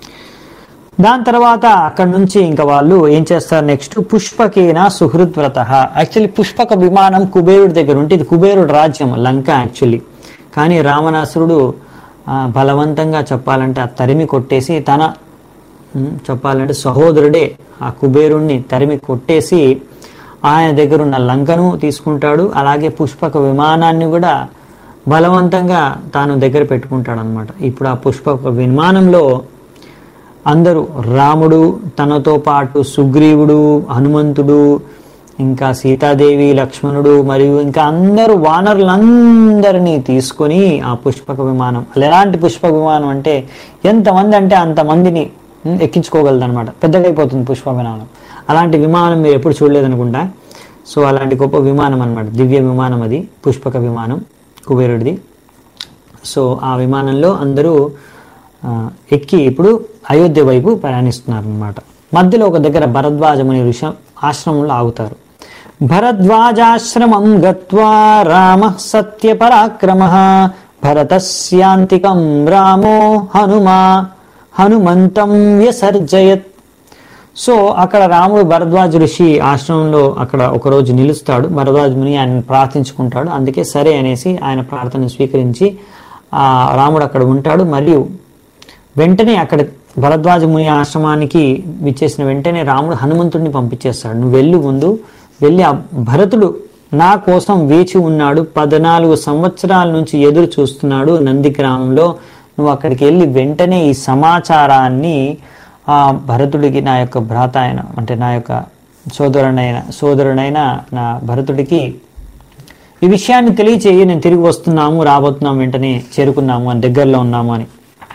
దాని తర్వాత అక్కడ నుంచి ఇంకా వాళ్ళు ఏం చేస్తారు నెక్స్ట్ పుష్పకేన సుహృద్వ్రత యాక్చువల్లీ పుష్పక విమానం కుబేరుడి దగ్గర ఉంటే ఇది కుబేరుడు రాజ్యం లంక యాక్చువల్లీ కానీ రావణాసురుడు ఆ, బలవంతంగా చెప్పాలంటే ఆ తరిమి కొట్టేసి తన ఉమ్, చెప్పాలంటే సహోదరుడే ఆ కుబేరుణ్ణి తరిమి కొట్టేసి ఆయన దగ్గర ఉన్న లంకను తీసుకుంటాడు అలాగే పుష్పక విమానాన్ని కూడా బలవంతంగా తాను దగ్గర పెట్టుకుంటాడు అనమాట ఇప్పుడు ఆ పుష్పక విమానంలో అందరూ రాముడు తనతో పాటు సుగ్రీవుడు హనుమంతుడు ఇంకా సీతాదేవి లక్ష్మణుడు మరియు ఇంకా అందరూ వానరులందరినీ తీసుకొని ఆ పుష్పక విమానం అలా ఎలాంటి పుష్పక విమానం అంటే ఎంతమంది అంటే అంతమందిని ఉమ్, ఎక్కించుకోగలదు అనమాట పెద్దగా అయిపోతుంది పుష్ప విమానం అలాంటి విమానం మీరు ఎప్పుడు చూడలేదనుకుంటా సో అలాంటి గొప్ప విమానం అనమాట దివ్య విమానం అది పుష్పక విమానం కుబేరుడిది సో ఆ విమానంలో అందరూ ఆ, ఎక్కి ఇప్పుడు అయోధ్య వైపు ప్రయాణిస్తున్నారు అనమాట మధ్యలో ఒక దగ్గర భరద్వాజ ముని ఋషి ఆశ్రమంలో ఆగుతారు భరద్వాజాశ్రమం గత్వా రామ సత్య పరాక్రమ భరతస్యాంతికం రామో హనుమా హనుమంతం వ్యసర్జయత్ సో అక్కడ రాముడు భరద్వాజ ఋషి ఆశ్రమంలో అక్కడ ఒకరోజు నిలుస్తాడు భరద్వాజ ముని ఆయన ప్రార్థించుకుంటాడు అందుకే సరే అనేసి ఆయన ప్రార్థన స్వీకరించి ఆ రాముడు అక్కడ ఉంటాడు మరియు వెంటనే అక్కడ భరద్వాజ ముని ఆశ్రమానికి విచ్చేసిన వెంటనే రాముడు హనుమంతుడిని పంపించేస్తాడు నువ్వు వెళ్ళు ముందు వెళ్ళి ఆ భరతుడు నా కోసం వేచి ఉన్నాడు పద్నాలుగు సంవత్సరాల నుంచి ఎదురు చూస్తున్నాడు నంది గ్రామంలో నువ్వు అక్కడికి వెళ్ళి వెంటనే ఈ సమాచారాన్ని ఆ భరతుడికి నా యొక్క భ్రాత అయిన అంటే నా యొక్క సోదరుడైన సోదరుడైన నా భరతుడికి ఈ విషయాన్ని తెలియచేయి నేను తిరిగి వస్తున్నాము రాబోతున్నాము వెంటనే చేరుకున్నాము అని దగ్గరలో ఉన్నాము అని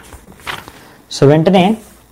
సో వెంటనే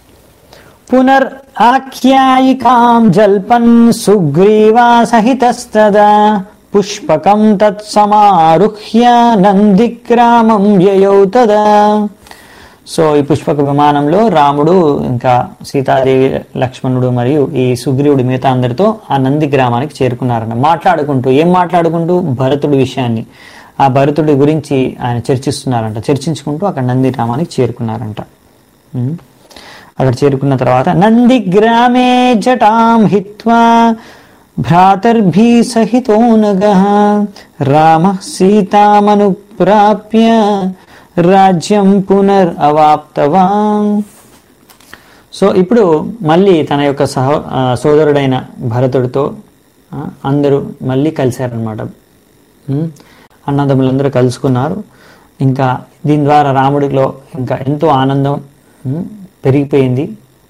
పునర్ ఆఖ్యాయికాం జల్పన్ సుగ్రీవా సహితస్తదా పుష్పకం తత్సమారుహ్య నందిగ్రామం వ్యయౌ తదా సో ఈ పుష్పక విమానంలో రాముడు ఇంకా సీతాదేవి లక్ష్మణుడు మరియు ఈ సుగ్రీవుడు మిగతా అందరితో ఆ నంది గ్రామానికి చేరుకున్నారన్న మాట్లాడుకుంటూ ఏం మాట్లాడుకుంటూ భరతుడి విషయాన్ని ఆ భరతుడి గురించి ఆయన చర్చిస్తున్నారంట చర్చించుకుంటూ అక్కడ నంది గ్రామానికి చేరుకున్నారంట ఉమ్. అక్కడ చేరుకున్న తర్వాత నంది గ్రామే జటాం హిత్వా భ్రాతర్భీ సహితో నగ రామ సీతామనుప్రాప్య రాజ్యం పునర్ అవాప్తవాన్ సో ఇప్పుడు మళ్ళీ తన యొక్క సహ ఆ, సోదరుడైన భరతుడితో ఆ, అందరూ మళ్ళీ కలిశారనమాట ఉమ్, అన్నదమ్ములందరూ కలుసుకున్నారు ఇంకా దీని ద్వారా రాముడిలో ఇంకా ఎంతో ఆనందం ఉమ్, పెరిగిపోయింది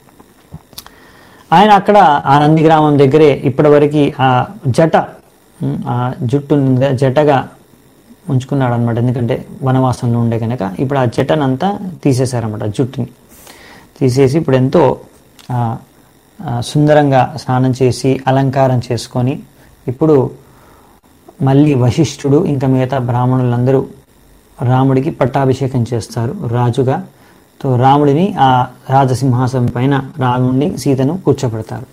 ఆయన అక్కడ ఆ నంది గ్రామం దగ్గరే ఇప్పటివరకు ఆ జట ఉమ్, ఆ జుట్టు జటగా ఉంచుకున్నాడు అనమాట ఎందుకంటే వనవాసంలో ఉండే కనుక ఇప్పుడు ఆ జటనంతా తీసేశారన్నమాట జుట్టుని తీసేసి ఇప్పుడు ఎంతో ఆ, ఆ, సుందరంగా స్నానం చేసి అలంకారం చేసుకొని ఇప్పుడు మళ్ళీ వశిష్ఠుడు ఇంకా మిగతా బ్రాహ్మణులందరూ రాముడికి పట్టాభిషేకం చేస్తారు రాజుగా తో రాముడిని ఆ రాజసింహాసనం పైన రాముడిని సీతను కూర్చోబెడతారు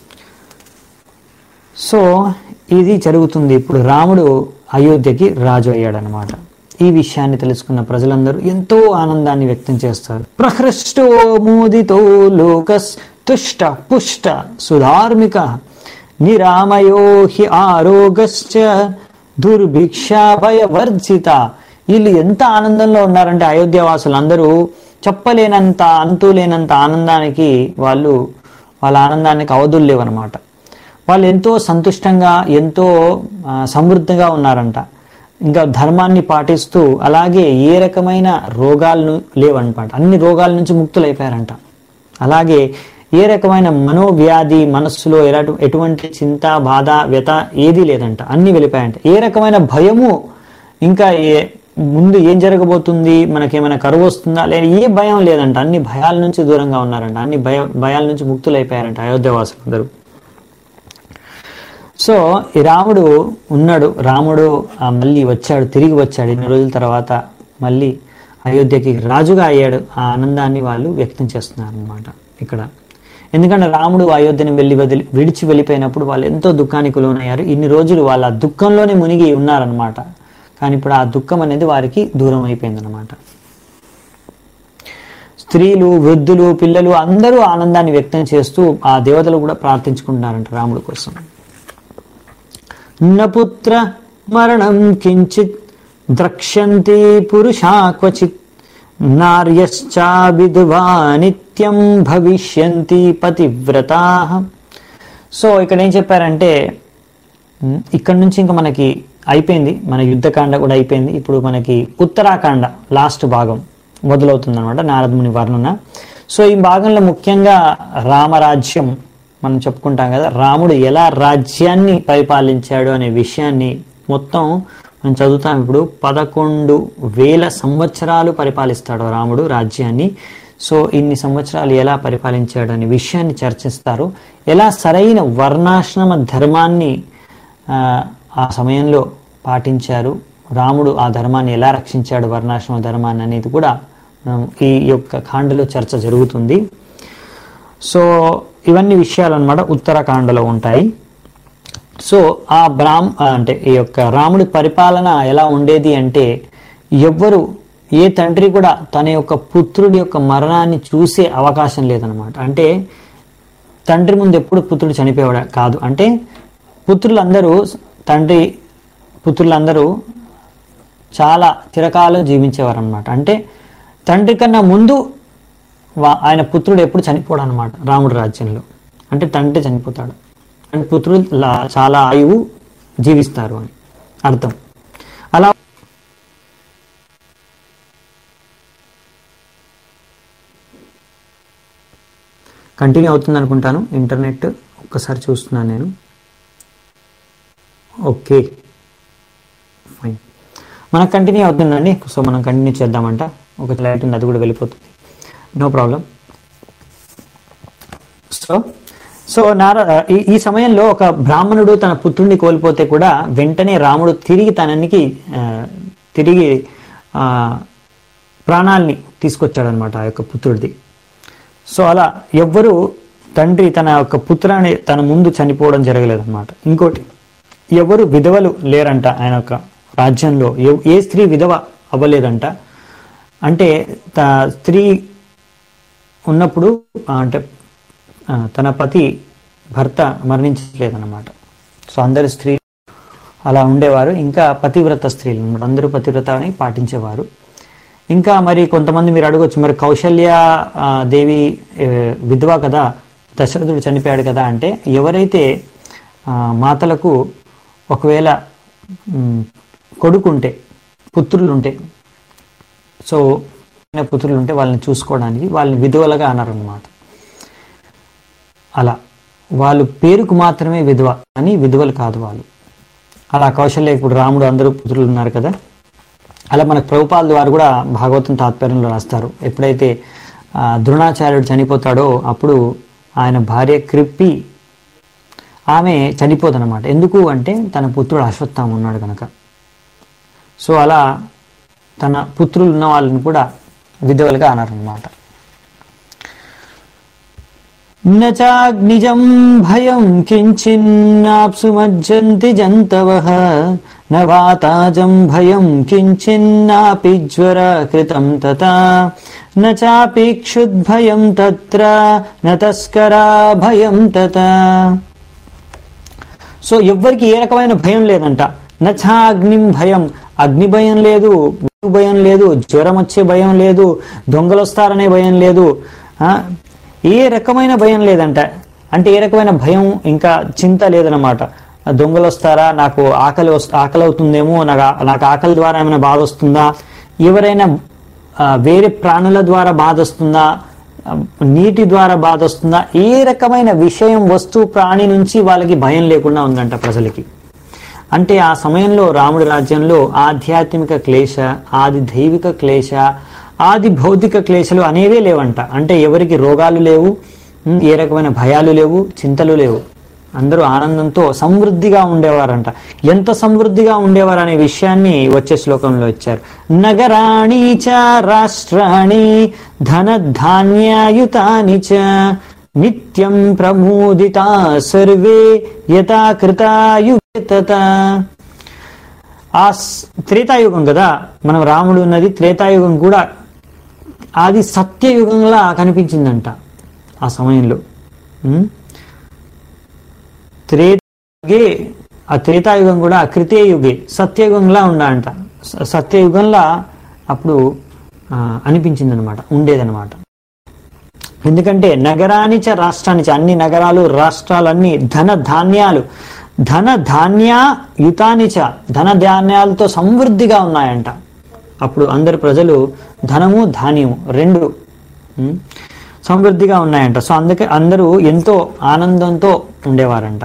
సో ఇది జరుగుతుంది ఇప్పుడు రాముడు అయోధ్యకి రాజు అయ్యాడనమాట ఈ విషయాన్ని తెలుసుకున్న ప్రజలందరూ ఎంతో ఆనందాన్ని వ్యక్తం చేస్తారు ప్రహృష్టో మోదితో లోకస్ తుష్ట పుష్ట సుధార్మిక నిరామయో హి ఆరోగశ్చ దుర్భిక్షా భయవర్జిత వీళ్ళు ఎంత ఆనందంలో ఉన్నారంటే అయోధ్య వాసులందరూ చెప్పలేనంత అంతు లేనంత ఆనందానికి వాళ్ళు వాళ్ళ ఆనందానికి అవధులు లేవన్నమాట వాళ్ళు ఎంతో సంతుష్టంగా ఎంతో ఆ, సమృద్ధిగా ఉన్నారంట ఇంకా ధర్మాన్ని పాటిస్తూ అలాగే ఏ రకమైన రోగాలను లేవన్నమాట అన్ని రోగాల నుంచి ముక్తులైపోయారంట అలాగే ఏ రకమైన మనోవ్యాధి మనస్సులో ఎలాంటి ఎటువంటి చింత బాధ వ్యత ఏదీ లేదంట అన్ని వెళ్ళిపోయాయంట ఏ రకమైన భయము ఇంకా ఏ ముందు ఏం జరగబోతుంది మనకేమైనా కరువు వస్తుందా లేదా ఏ భయం లేదంట అన్ని భయాల నుంచి దూరంగా ఉన్నారంట అన్ని భయ భయాల నుంచి ముక్తులైపోయారంట అయోధ్యవాసులు అందరూ సో ఈ రాముడు ఉన్నాడు రాముడు ఆ, మళ్ళీ వచ్చాడు తిరిగి వచ్చాడు ఇన్ని రోజుల తర్వాత మళ్ళీ అయోధ్యకి రాజుగా అయ్యాడు ఆ ఆనందాన్ని వాళ్ళు వ్యక్తం చేస్తున్నారు అనమాట ఇక్కడ ఎందుకంటే రాముడు అయోధ్యని వెళ్ళి వదిలి విడిచి వెళ్ళిపోయినప్పుడు వాళ్ళు ఎంతో దుఃఖానికి లోనయ్యారు ఇన్ని రోజులు వాళ్ళ ఆ దుఃఖంలోనే మునిగి ఉన్నారనమాట కానీ ఇప్పుడు ఆ దుఃఖం అనేది వారికి దూరం అయిపోయిందనమాట స్త్రీలు వృద్ధులు పిల్లలు అందరూ ఆనందాన్ని వ్యక్తం చేస్తూ ఆ దేవతలు కూడా ప్రార్థించుకుంటున్నారంట రాముడి కోసం నపుత్ర మరణం కించిత్ ద్రక్ష్యంతి పురుషా క్వచిత్ నార్యశ్చా విధువా నిత్యం భవిష్యంతి పతివ్రతా సో ఇక్కడ ఏం చెప్పారంటే ఉమ్, ఇక్కడ నుంచి ఇంకా మనకి అయిపోయింది మన యుద్ధకాండ కూడా అయిపోయింది ఇప్పుడు మనకి ఉత్తరాఖండ లాస్ట్ భాగం మొదలవుతుంది అనమాట నారదముని వర్ణన సో ఈ భాగంలో ముఖ్యంగా రామరాజ్యం మనం చెప్పుకుంటాం కదా రాముడు ఎలా రాజ్యాన్ని పరిపాలించాడు అనే విషయాన్ని మొత్తం మనం చదువుతాం ఇప్పుడు పదకొండు వేల సంవత్సరాలు పరిపాలిస్తాడు రాముడు రాజ్యాన్ని సో ఇన్ని సంవత్సరాలు ఎలా పరిపాలించాడు అనే విషయాన్ని చర్చిస్తారు ఎలా సరైన వర్ణాశ్రమ ధర్మాన్ని ఆ, ఆ సమయంలో పాటించారు రాముడు ఆ ధర్మాన్ని ఎలా రక్షించాడు వర్ణాశ్రమ ధర్మాన్ని అనేది కూడా మనం ఈ యొక్క కాండలో చర్చ జరుగుతుంది సో ఇవన్నీ విషయాలు అనమాట ఉత్తరాఖండలో ఉంటాయి సో ఆ బ్రాహ్మ అంటే ఈ యొక్క రాముడి పరిపాలన ఎలా ఉండేది అంటే ఎవ్వరు ఏ తండ్రి కూడా తన యొక్క పుత్రుడి యొక్క మరణాన్ని చూసే అవకాశం లేదనమాట అంటే తండ్రి ముందు ఎప్పుడు పుత్రుడు చనిపోయాడు కాదు అంటే పుత్రులందరూ తండ్రి పుత్రులందరూ చాలా చిరకాలం జీవించేవారు అనమాట అంటే తండ్రి కన్నా ముందు వా- ఆయన పుత్రుడు ఎప్పుడు చనిపోడు అనమాట రాముడి రాజ్యంలో అంటే తండ్రి చనిపోతాడు అంటే పుత్రులు లా- చాలా ఆయువు జీవిస్తారు అని అర్థం అలా కంటిన్యూ అవుతుంది అనుకుంటాను ఇంటర్నెట్ ఒక్కసారి చూస్తున్నాను నేను ఓకే ఫైన్ మనకు కంటిన్యూ అవుతుందండి సో మనం కంటిన్యూ చేద్దామంట ఒక లైట్ ఉంది అది కూడా వెళ్ళిపోతుంది నో ప్రాబ్లం సో సో నార ఈ ఈ సమయంలో ఒక బ్రాహ్మణుడు తన పుత్రుడిని కోల్పోతే కూడా వెంటనే రాముడు తిరిగి తననికి ఆ, తిరిగి ఆ, ప్రాణాల్ని తీసుకొచ్చాడనమాట ఆ యొక్క పుత్రుడిది సో అలా ఎవ్వరు తండ్రి తన యొక్క పుత్రాన్ని తన ముందు చనిపోవడం జరగలేదన్నమాట ఇంకోటి ఎవరు విధవలు లేరంట ఆయన యొక్క రాజ్యంలో ఎవ్- ఏ స్త్రీ విధవ అవ్వలేదంట అంటే త- స్త్రీ ఉన్నప్పుడు ఆ, అంటే ఆ, తన పతి భర్త మరణించలేదన్నమాట సో అందరు స్త్రీ అలా ఉండేవారు ఇంకా పతివ్రత స్త్రీలు అన్నమాట అందరూ పతివ్రతని పాటించేవారు ఇంకా మరి కొంతమంది మీరు అడగొచ్చు మరి కౌశల్య ఆ, దేవి ఏ, విధవ కదా దశరథుడు చనిపోయాడు కదా అంటే ఎవరైతే ఆ, మాతలకు ఒకవేళ మ్, కొడుకుంటే పుత్రులు ఉంటే సో పుత్రులు ఉంటే వాళ్ళని చూసుకోవడానికి వాళ్ళని విధవలుగా అన్నారనమాట అలా వాళ్ళు పేరుకు మాత్రమే విధవ అని విధవలు కాదు వాళ్ళు అలా కౌశల్య ఇప్పుడు రాముడు అందరూ పుత్రులు ఉన్నారు కదా అలా మనకు ప్రభుపాల ద్వారా కూడా భాగవతం తాత్పర్యంలో రాస్తారు ఎప్పుడైతే ఆ, ద్రోణాచార్యుడు చనిపోతాడో అప్పుడు ఆయన భార్య కృప్పి ఆమె చనిపోదన్నమాట ఎందుకు అంటే తన పుత్రుడు అశ్వత్థామ ఉన్నాడు కనుక సో అలా తన పుత్రులు ఉన్న వాళ్ళని కూడా విధవలుగా అన్నారనమాట నాగ్నిజం భయం కించిన్నాప్సుమజ్జంతి జంతవః న వాతాజం భయం కించిన్నాపి జ్వర కృతం తథా న చాపి క్షుద్భయం తత్ర న తస్కరా భయం తథా సో ఎవ్వరికి ఏ రకమైన భయం లేదంట నచా అగ్నిం భయం అగ్ని భయం లేదు వాయు భయం లేదు జ్వరం వచ్చే భయం లేదు దొంగలు వస్తారనే భయం లేదు ఆ, ఏ రకమైన భయం లేదంట అంటే ఏ రకమైన భయం ఇంకా చింత లేదనమాట ఆ దొంగలు వస్తారా నాకు ఆకలి వస్తు ఆకలి అవుతుందేమో నాకు ఆ- నాకు ఆకలి ద్వారా ఏమైనా బాధ వస్తుందా ఎవరైనా ఆ, వేరే ప్రాణుల ద్వారా బాధ వస్తుందా ఆ, నీటి ద్వారా బాధ వస్తుందా ఏ రకమైన విషయం వస్తువు ప్రాణి నుంచి వాళ్ళకి భయం లేకుండా ఉందంట ప్రజలకి అంటే ఆ సమయంలో రాముడి రాజ్యంలో ఆధ్యాత్మిక క్లేశ ఆది దైవిక క్లేశ ఆది భౌతిక క్లేశలు అనేవే లేవంట అంటే ఎవరికి రోగాలు లేవు ఉమ్, ఏ రకమైన భయాలు లేవు చింతలు లేవు అందరూ ఆనందంతో సమృద్ధిగా ఉండేవారంట ఎంత సమృద్ధిగా ఉండేవారు అనే విషయాన్ని వచ్చే శ్లోకంలో ఇచ్చారు నగరాణి చ రాష్ట్రాణి ధన ధాన్యాయుతాని చ నిత్యం ప్రమోదితా సర్వే యథా కృతాయుగత ఆ స్- త్రేతాయుగం కదా మనం రాముడు ఉన్నది త్రేతాయుగం కూడా అది సత్యయుగంలా కనిపించిందంట ఆ సమయంలో ఉం? త్రేతాయుగే ఆ త్రేతాయుగం కూడా కృతేయుగే సత్యయుగంలా ఉండంట స- సత్యయుగంలా అప్పుడు ఆ, అనిపించిందనమాట ఉండేదనమాట ఎందుకంటే నగరానిచ రాష్ట్రానిచ అన్ని నగరాలు రాష్ట్రాలన్నీ ధన ధాన్యాలు ధన ధాన్య యుతానిచ ధన ధాన్యాలతో సమృద్ధిగా ఉన్నాయంట అప్పుడు అందరు ప్రజలు ధనము ధాన్యము రెండు ఉం, సమృద్ధిగా ఉన్నాయంట సో అందుకే అందరూ ఎంతో ఆనందంతో ఉండేవారంట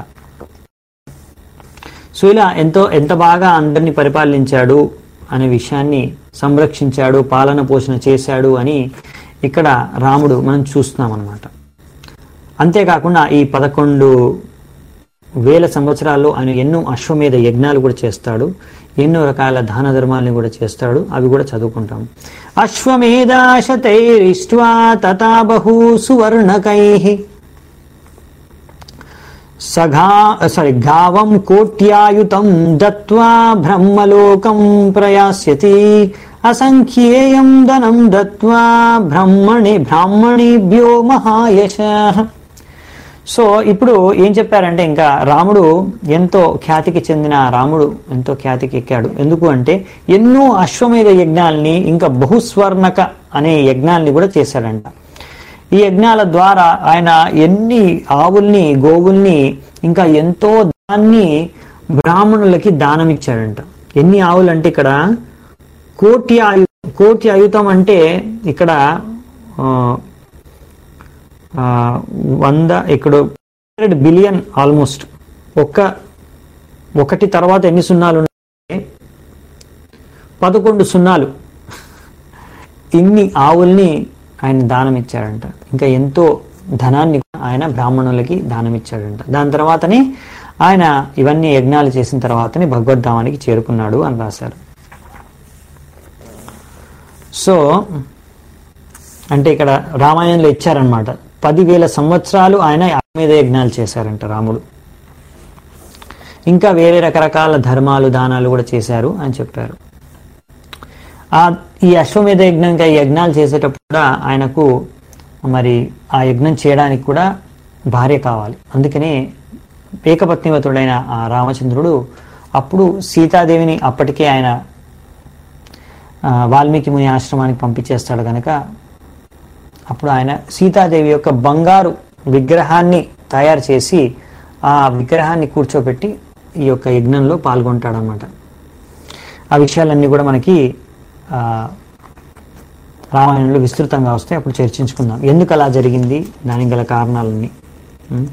సో ఇలా ఎంతో ఎంత బాగా అందరినీ పరిపాలించాడు అనే విషయాన్ని సంరక్షించాడు పాలన పోషణ చేశాడు అని ఇక్కడ రాముడు మనం చూస్తున్నాం అనమాట అంతేకాకుండా ఈ పదకొండు వేల సంవత్సరాల్లో ఆయన ఎన్నో అశ్వమేధ యజ్ఞాలు కూడా చేస్తాడు ఎన్నో రకాల దాన ధర్మాలని కూడా చేస్తాడు అవి కూడా చదువుకుంటాం అశ్వమేధాశతైరిష్ట్వా తథా బహూ సువర్ణకై సఘా సారీ గావం కోట్యాయుతం దత్వా బ్రహ్మలోకం ప్రయాస్యతి అసంఖ్యేయం ధనం దత్వా బ్రహ్మణి బ్రాహ్మణిభ్యో మహాయశ సో ఇప్పుడు ఏం చెప్పారంటే ఇంకా రాముడు ఎంతో ఖ్యాతికి చెందిన రాముడు ఎంతో ఖ్యాతికి ఎక్కాడు ఎందుకు అంటే ఎన్నో అశ్వమేధ యజ్ఞాల్ని ఇంకా బహుస్వర్ణక అనే యజ్ఞాల్ని కూడా చేశాడంట ఈ యజ్ఞాల ద్వారా ఆయన ఎన్ని ఆవుల్ని గోవుల్ని ఇంకా ఎంతో దాన్ని బ్రాహ్మణులకి దానం ఇచ్చాడంట ఎన్ని ఆవులు అంటే ఇక్కడ కోటి ఆయు కోటి ఆయుతం అంటే ఇక్కడ ఆ, ఆ, వంద ఇక్కడ హండ్రెడ్ బిలియన్ ఆల్మోస్ట్ ఒక్క ఒకటి తర్వాత ఎన్ని సున్నాలు ఉన్నాయి పదకొండు సున్నాలు ఇన్ని ఆవుల్ని ఆయన దానం ఇచ్చాడంట ఇంకా ఎంతో ధనాన్ని ఆయన బ్రాహ్మణులకి దానం ఇచ్చాడంట దాని తర్వాతనే ఆయన ఇవన్నీ యజ్ఞాలు చేసిన తర్వాతనే భగవద్ధామానికి చేరుకున్నాడు అని రాశారు సో అంటే ఇక్కడ రామాయణంలో ఇచ్చారనమాట పదివేల సంవత్సరాలు ఆయన మీద యజ్ఞాలు చేశారంట రాముడు ఇంకా వేరే రకరకాల ధర్మాలు దానాలు కూడా చేశారు అని చెప్పారు ఆ ఈ అశ్వమేధ యజ్ఞం ఇంకా ఈ యజ్ఞాలు చేసేటప్పుడు కూడా ఆయనకు మరి ఆ యజ్ఞం చేయడానికి కూడా భార్య కావాలి అందుకనే ఏకపత్నివతుడైన ఆ రామచంద్రుడు అప్పుడు సీతాదేవిని అప్పటికే ఆయన ఆ, వాల్మీకి ముని ఆశ్రమానికి పంపించేస్తాడు కనుక అప్పుడు ఆయన సీతాదేవి యొక్క బంగారు విగ్రహాన్ని తయారు చేసి ఆ విగ్రహాన్ని కూర్చోబెట్టి ఈ యొక్క యజ్ఞంలో పాల్గొంటాడనమాట ఆ విషయాలన్నీ కూడా మనకి ఆ, రామాయణంలో విస్తృతంగా వస్తాయి అప్పుడు చర్చించుకుందాం ఎందుకు అలా జరిగింది దానికి గల కారణాలన్నీ ఉం?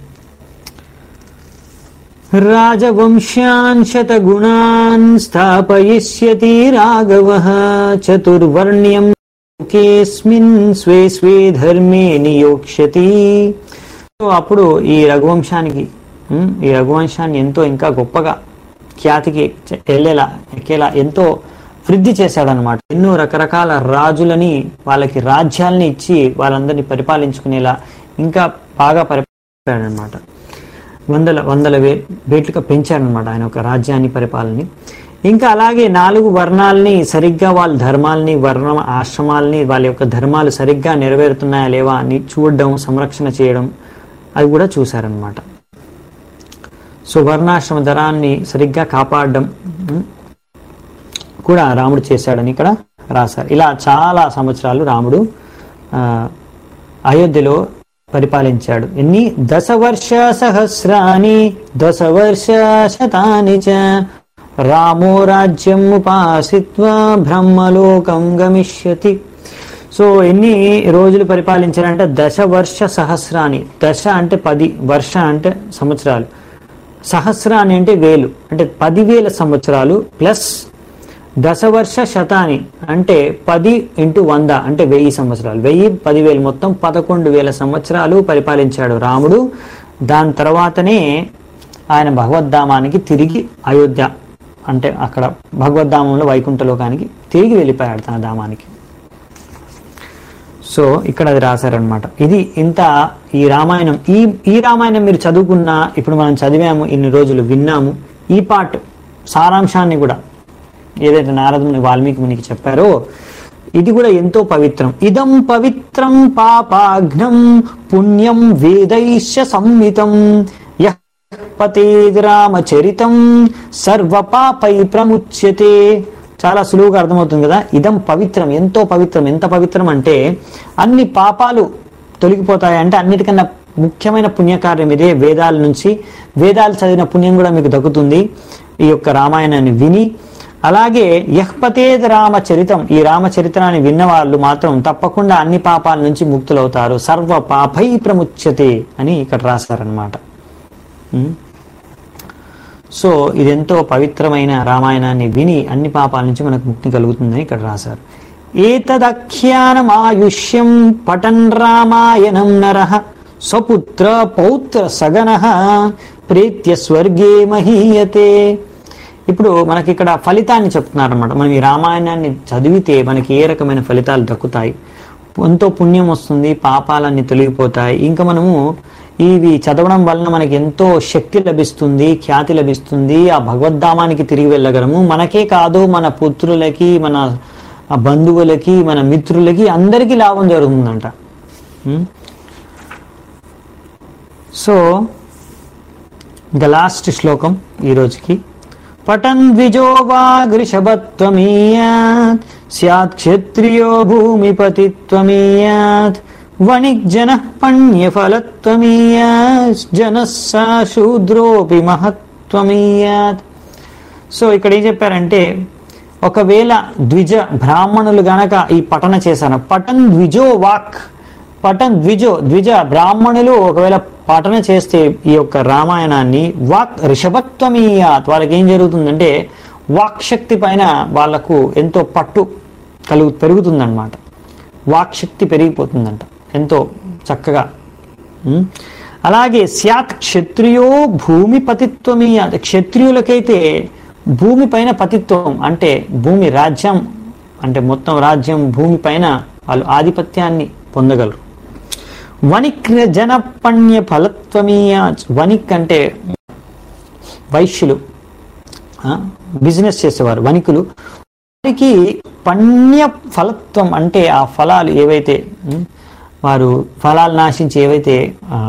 రాజవంశాన్ శతగుణాన్ స్థాపయిష్యతి రాఘవ చతుర్వర్ణ్యం కేస్మిన్ స్వే స్వే ధర్మే నియోక్ష్యతి సో అప్పుడు ఈ రఘువంశానికి ఉం, ఈ రఘువంశాన్ని ఎంతో ఇంకా గొప్పగా ఖ్యాతికి చె- వెళ్ళేలా ఎక్కేలా ఎంతో వృద్ధి చేశాడనమాట ఎన్నో రకరకాల రాజులని వాళ్ళకి రాజ్యాల్ని ఇచ్చి వాళ్ళందరినీ పరిపాలించుకునేలా ఇంకా బాగా పరిపాలనమాట వందల వందల వే వేట్లుగా పెంచాడనమాట ఆయన ఒక రాజ్యాన్ని పరిపాలనని ఇంకా అలాగే నాలుగు వర్ణాలని సరిగ్గా వాళ్ళ ధర్మాలని వర్ణ ఆశ్రమాలని వాళ్ళ యొక్క ధర్మాలు సరిగ్గా నెరవేరుతున్నాయా లేవా అని చూడడం సంరక్షణ చేయడం అది కూడా చూశారనమాట సో వర్ణాశ్రమ ధరాన్ని సరిగ్గా కాపాడడం ఉం, కూడా రాముడు చేశాడని ఇక్కడ రాశారు ఇలా చాలా సంవత్సరాలు రాముడు ఆ, అయోధ్యలో పరిపాలించాడు ఎన్ని దశవర్ష సహస్రాని దశవర్ష శతాని చ రామో రాజ్యం ఉపాసిత్వా బ్రహ్మలోకం గమిష్యతి సో ఎన్ని రోజులు పరిపాలించారంటే దశ వర్ష సహస్రాని దశ అంటే పది వర్ష అంటే సంవత్సరాలు సహస్రాని అంటే వేలు అంటే పదివేల సంవత్సరాలు ప్లస్ దశవర్ష శతాని అంటే పది ఇంటూ వంద అంటే వెయ్యి సంవత్సరాలు వెయ్యి పదివేలు మొత్తం పదకొండు వేల సంవత్సరాలు పరిపాలించాడు రాముడు దాని తర్వాతనే ఆయన భగవద్ధామానికి తిరిగి అయోధ్య అంటే అక్కడ భగవద్ధామంలో వైకుంఠ లోకానికి తిరిగి వెళ్ళిపోయాడు తన ధామానికి సో ఇక్కడ అది రాశారనమాట ఇది ఇంత ఈ రామాయణం ఈ ఈ రామాయణం మీరు చదువుకున్నా ఇప్పుడు మనం చదివాము ఇన్ని రోజులు విన్నాము ఈ పార్ట్ సారాంశాన్ని కూడా ఏదైతే నారదుని వాల్మీకి మునికి చెప్పారో ఇది కూడా ఎంతో పవిత్రం ఇదం పవిత్రం పాపాఘ్నం పుణ్యం వేదైశ్య సంహితం యః పతేది రామచరితం సర్వ పాపై ప్రముచ్యతే చాలా సులువుగా అర్థమవుతుంది కదా ఇదం పవిత్రం ఎంతో పవిత్రం ఎంత పవిత్రం అంటే అన్ని పాపాలు తొలగిపోతాయి అంటే అన్నిటికన్నా ముఖ్యమైన పుణ్యకార్యం ఇదే వేదాల నుంచి వేదాలు చదివిన పుణ్యం కూడా మీకు దక్కుతుంది ఈ యొక్క రామాయణాన్ని విని అలాగే యహ్పతేద్ రామచరితం ఈ రామచరిత్రాన్ని విన్న వాళ్ళు మాత్రం తప్పకుండా అన్ని పాపాల నుంచి ముక్తులవుతారు సర్వ పాపై ప్రముచ్యతే అని ఇక్కడ రాశారనమాట సో ఇదెంతో పవిత్రమైన రామాయణాన్ని విని అన్ని పాపాల నుంచి మనకు ముక్తి కలుగుతుందని ఇక్కడ రాశారు ఏతదఖ్యానమాయుష్యం పటన్ రామాయణం నర స్వపుత్ర పౌత్ర సగన ప్రేత్య స్వర్గే మహీయతే ఇప్పుడు మనకి ఇక్కడ ఫలితాన్ని చెప్తున్నారన్నమాట మనం ఈ రామాయణాన్ని చదివితే మనకి ఏ రకమైన ఫలితాలు దక్కుతాయి ఎంతో పుణ్యం వస్తుంది పాపాలన్నీ తొలగిపోతాయి ఇంకా మనము ఇవి చదవడం వలన మనకి ఎంతో శక్తి లభిస్తుంది ఖ్యాతి లభిస్తుంది ఆ భగవద్ధామానికి తిరిగి వెళ్ళగలము మనకే కాదు మన పుత్రులకి మన బంధువులకి మన మిత్రులకి అందరికీ లాభం జరుగుతుందంట ఉం? సో ద లాస్ట్ శ్లోకం ఈ రోజుకి పటన్ ద్విజో వాగృషభత్వమీయాత్ స్యాత్ క్షత్రియో భూమిపతిత్వమీయాత్ వణిగ్జన పణ్యఫలత్వమీయాత్ జనస్సా శూద్రోపి మహత్వమీయాత్ సో ఇక్కడ ఏం చెప్పారంటే ఒకవేళ ద్విజ బ్రాహ్మణులు గనక ఈ పఠన చేశారు పటన్ ద్విజో వాక్ పటన్ ద్విజో ద్విజ బ్రాహ్మణులు ఒకవేళ పఠన చేస్తే ఈ యొక్క రామాయణాన్ని వాక్ ఋషభత్వమీయాత్ వాళ్ళకి ఏం జరుగుతుందంటే వాక్ శక్తి పైన వాళ్లకు ఎంతో పట్టు కలుగు పెరుగుతుందన్నమాట వాక్ శక్తి పెరిగిపోతుందంట ఎంతో చక్కగా ఉం? అలాగే స్యాత్ క్షత్రియో భూమి పతిత్వమీయాత్ క్షత్రియులకైతే భూమి పైన పతిత్వం అంటే భూమి రాజ్యం అంటే మొత్తం రాజ్యం భూమి పైన వాళ్ళు ఆధిపత్యాన్ని పొందగలరు వణిక్ జనపణ్య ఫలత్వమీయ వణిక్ అంటే వైశ్యులు ఆ, బిజినెస్ చేసేవారు వణికులు వారికి పణ్య ఫలత్వం అంటే ఆ ఫలాలు ఏవైతే ఉం, వారు ఫలాలు నాశించి ఏవైతే ఆ,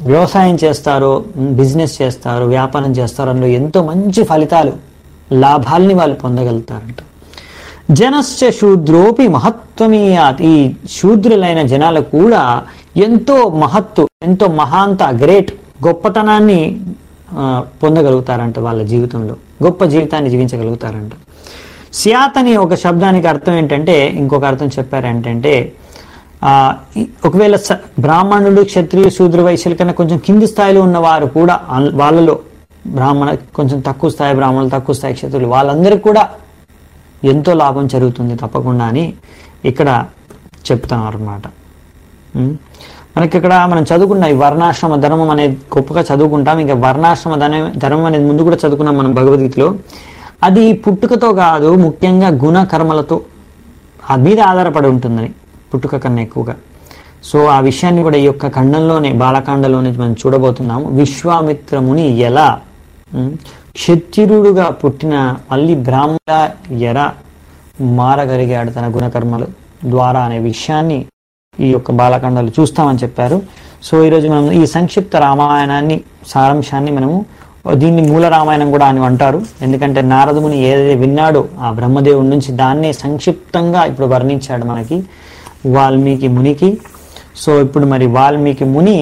వ్యవసాయం చేస్తారో బిజినెస్ చేస్తారో వ్యాపారం చేస్తారో అందులో ఎంతో మంచి ఫలితాలు లాభాల్ని వాళ్ళు పొందగలుగుతారంట జనశ్చ శూద్రోపి మహత్వమీయాత్ ఈ శూద్రులైన జనాలు కూడా ఎంతో మహత్తు ఎంతో మహాంత గ్రేట్ గొప్పతనాన్ని ఆ, పొందగలుగుతారంట వాళ్ళ జీవితంలో గొప్ప జీవితాన్ని జీవించగలుగుతారంట సియాత్ అని ఒక శబ్దానికి అర్థం ఏంటంటే ఇంకొక అర్థం చెప్పారు ఏంటంటే ఆ, ఈ- ఒకవేళ స- బ్రాహ్మణుడు క్షత్రియ శూద్ర వైశ్యుల కన్నా కొంచెం కింది స్థాయిలో ఉన్నవారు కూడా అన్- వాళ్ళలో బ్రాహ్మణ కొంచెం తక్కువ స్థాయి బ్రాహ్మణులు తక్కువ స్థాయి క్షత్రులు వాళ్ళందరికీ కూడా ఎంతో లాభం జరుగుతుంది తప్పకుండా అని ఇక్కడ చెప్తున్నారు అనమాట మనకి ఇక్కడ మనం చదువుకున్న ఈ వర్ణాశ్రమ ధర్మం అనేది గొప్పగా చదువుకుంటాం ఇంకా వర్ణాశ్రమ ధర్మం ధర్మం అనేది ముందు కూడా చదువుకున్నాం మనం భగవద్గీతలో అది పుట్టుకతో కాదు ముఖ్యంగా గుణ కర్మలతో ఆ మీద ఆధారపడి ఉంటుందని పుట్టుక కన్నా ఎక్కువగా సో ఆ విషయాన్ని కూడా ఈ యొక్క ఖండంలోనే బాలకాండలోనే మనం చూడబోతున్నాము విశ్వామిత్రముని ఎలా ఉమ్, క్షత్రియుడుగా పుట్టిన మళ్ళీ బ్రాహ్మణ ఎరా మారగలిగాడు తన గుణకర్మలు ద్వారా అనే విషయాన్ని ఈ యొక్క బాలకాండాలు చూస్తామని చెప్పారు సో ఈరోజు మనం ఈ సంక్షిప్త రామాయణాన్ని సారాంశాన్ని మనము దీన్ని మూల రామాయణం కూడా అని అంటారు ఎందుకంటే నారదుముని ఏదైతే విన్నాడో ఆ బ్రహ్మదేవుడి నుంచి దాన్నే సంక్షిప్తంగా ఇప్పుడు వర్ణించాడు మనకి వాల్మీకి మునికి సో ఇప్పుడు మరి వాల్మీకి ముని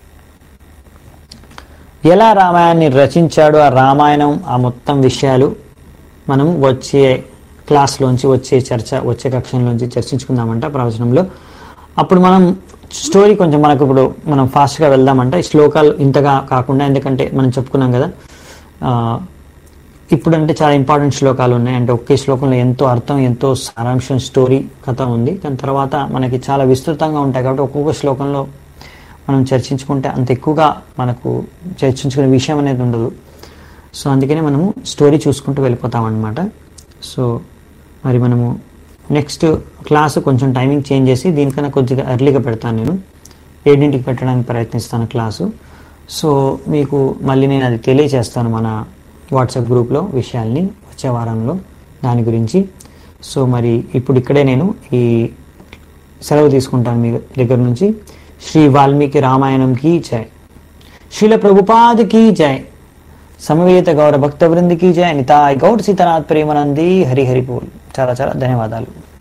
ఎలా రామాయణాన్ని రచించాడు ఆ రామాయణం ఆ మొత్తం విషయాలు మనం వచ్చే క్లాస్లోంచి వచ్చే చర్చ వచ్చే కక్షంలోంచి చర్చించుకుందామంట ప్రవచనంలో అప్పుడు మనం స్టోరీ కొంచెం మనకు ఇప్పుడు మనం ఫాస్ట్గా వెళ్దామంట ఈ శ్లోకాలు ఇంతగా కాకుండా ఎందుకంటే మనం చెప్పుకున్నాం కదా ఆ, ఇప్పుడు అంటే చాలా ఇంపార్టెంట్ శ్లోకాలు ఉన్నాయి అంటే ఒకే శ్లోకంలో ఎంతో అర్థం ఎంతో సారాంశం స్టోరీ కథ ఉంది దాని తర్వాత మనకి చాలా విస్తృతంగా ఉంటాయి కాబట్టి ఒక్కొక్క శ్లోకంలో మనం చర్చించుకుంటే అంత ఎక్కువగా మనకు చర్చించుకునే విషయం అనేది ఉండదు సో అందుకనే మనము స్టోరీ చూసుకుంటూ వెళ్ళిపోతాం అనమాట సో మరి మనము నెక్స్ట్ క్లాస్ కొంచెం టైమింగ్ చేంజ్ చేసి దీనికన్నా కొద్దిగా ఎర్లీగా పెడతాను నేను ఏడింటికి పెట్టడానికి ప్రయత్నిస్తాను క్లాసు సో మీకు మళ్ళీ నేను అది తెలియజేస్తాను మన వాట్సాప్ గ్రూప్లో విషయాల్ని వచ్చే వారంలో దాని గురించి సో మరి ఇప్పుడు ఇక్కడే నేను ఈ సెలవు తీసుకుంటాను మీ దగ్గర నుంచి శ్రీ వాల్మీకి రామాయణంకి జై శ్రీల ప్రభుపాదకి జై సమవేత గౌర భక్త వృందికి జై నితాయ్ గౌడ్ సీతనాథ్ ప్రేమనంది హరి హరి పూల్ చాలా చాలా ధన్యవాదాలు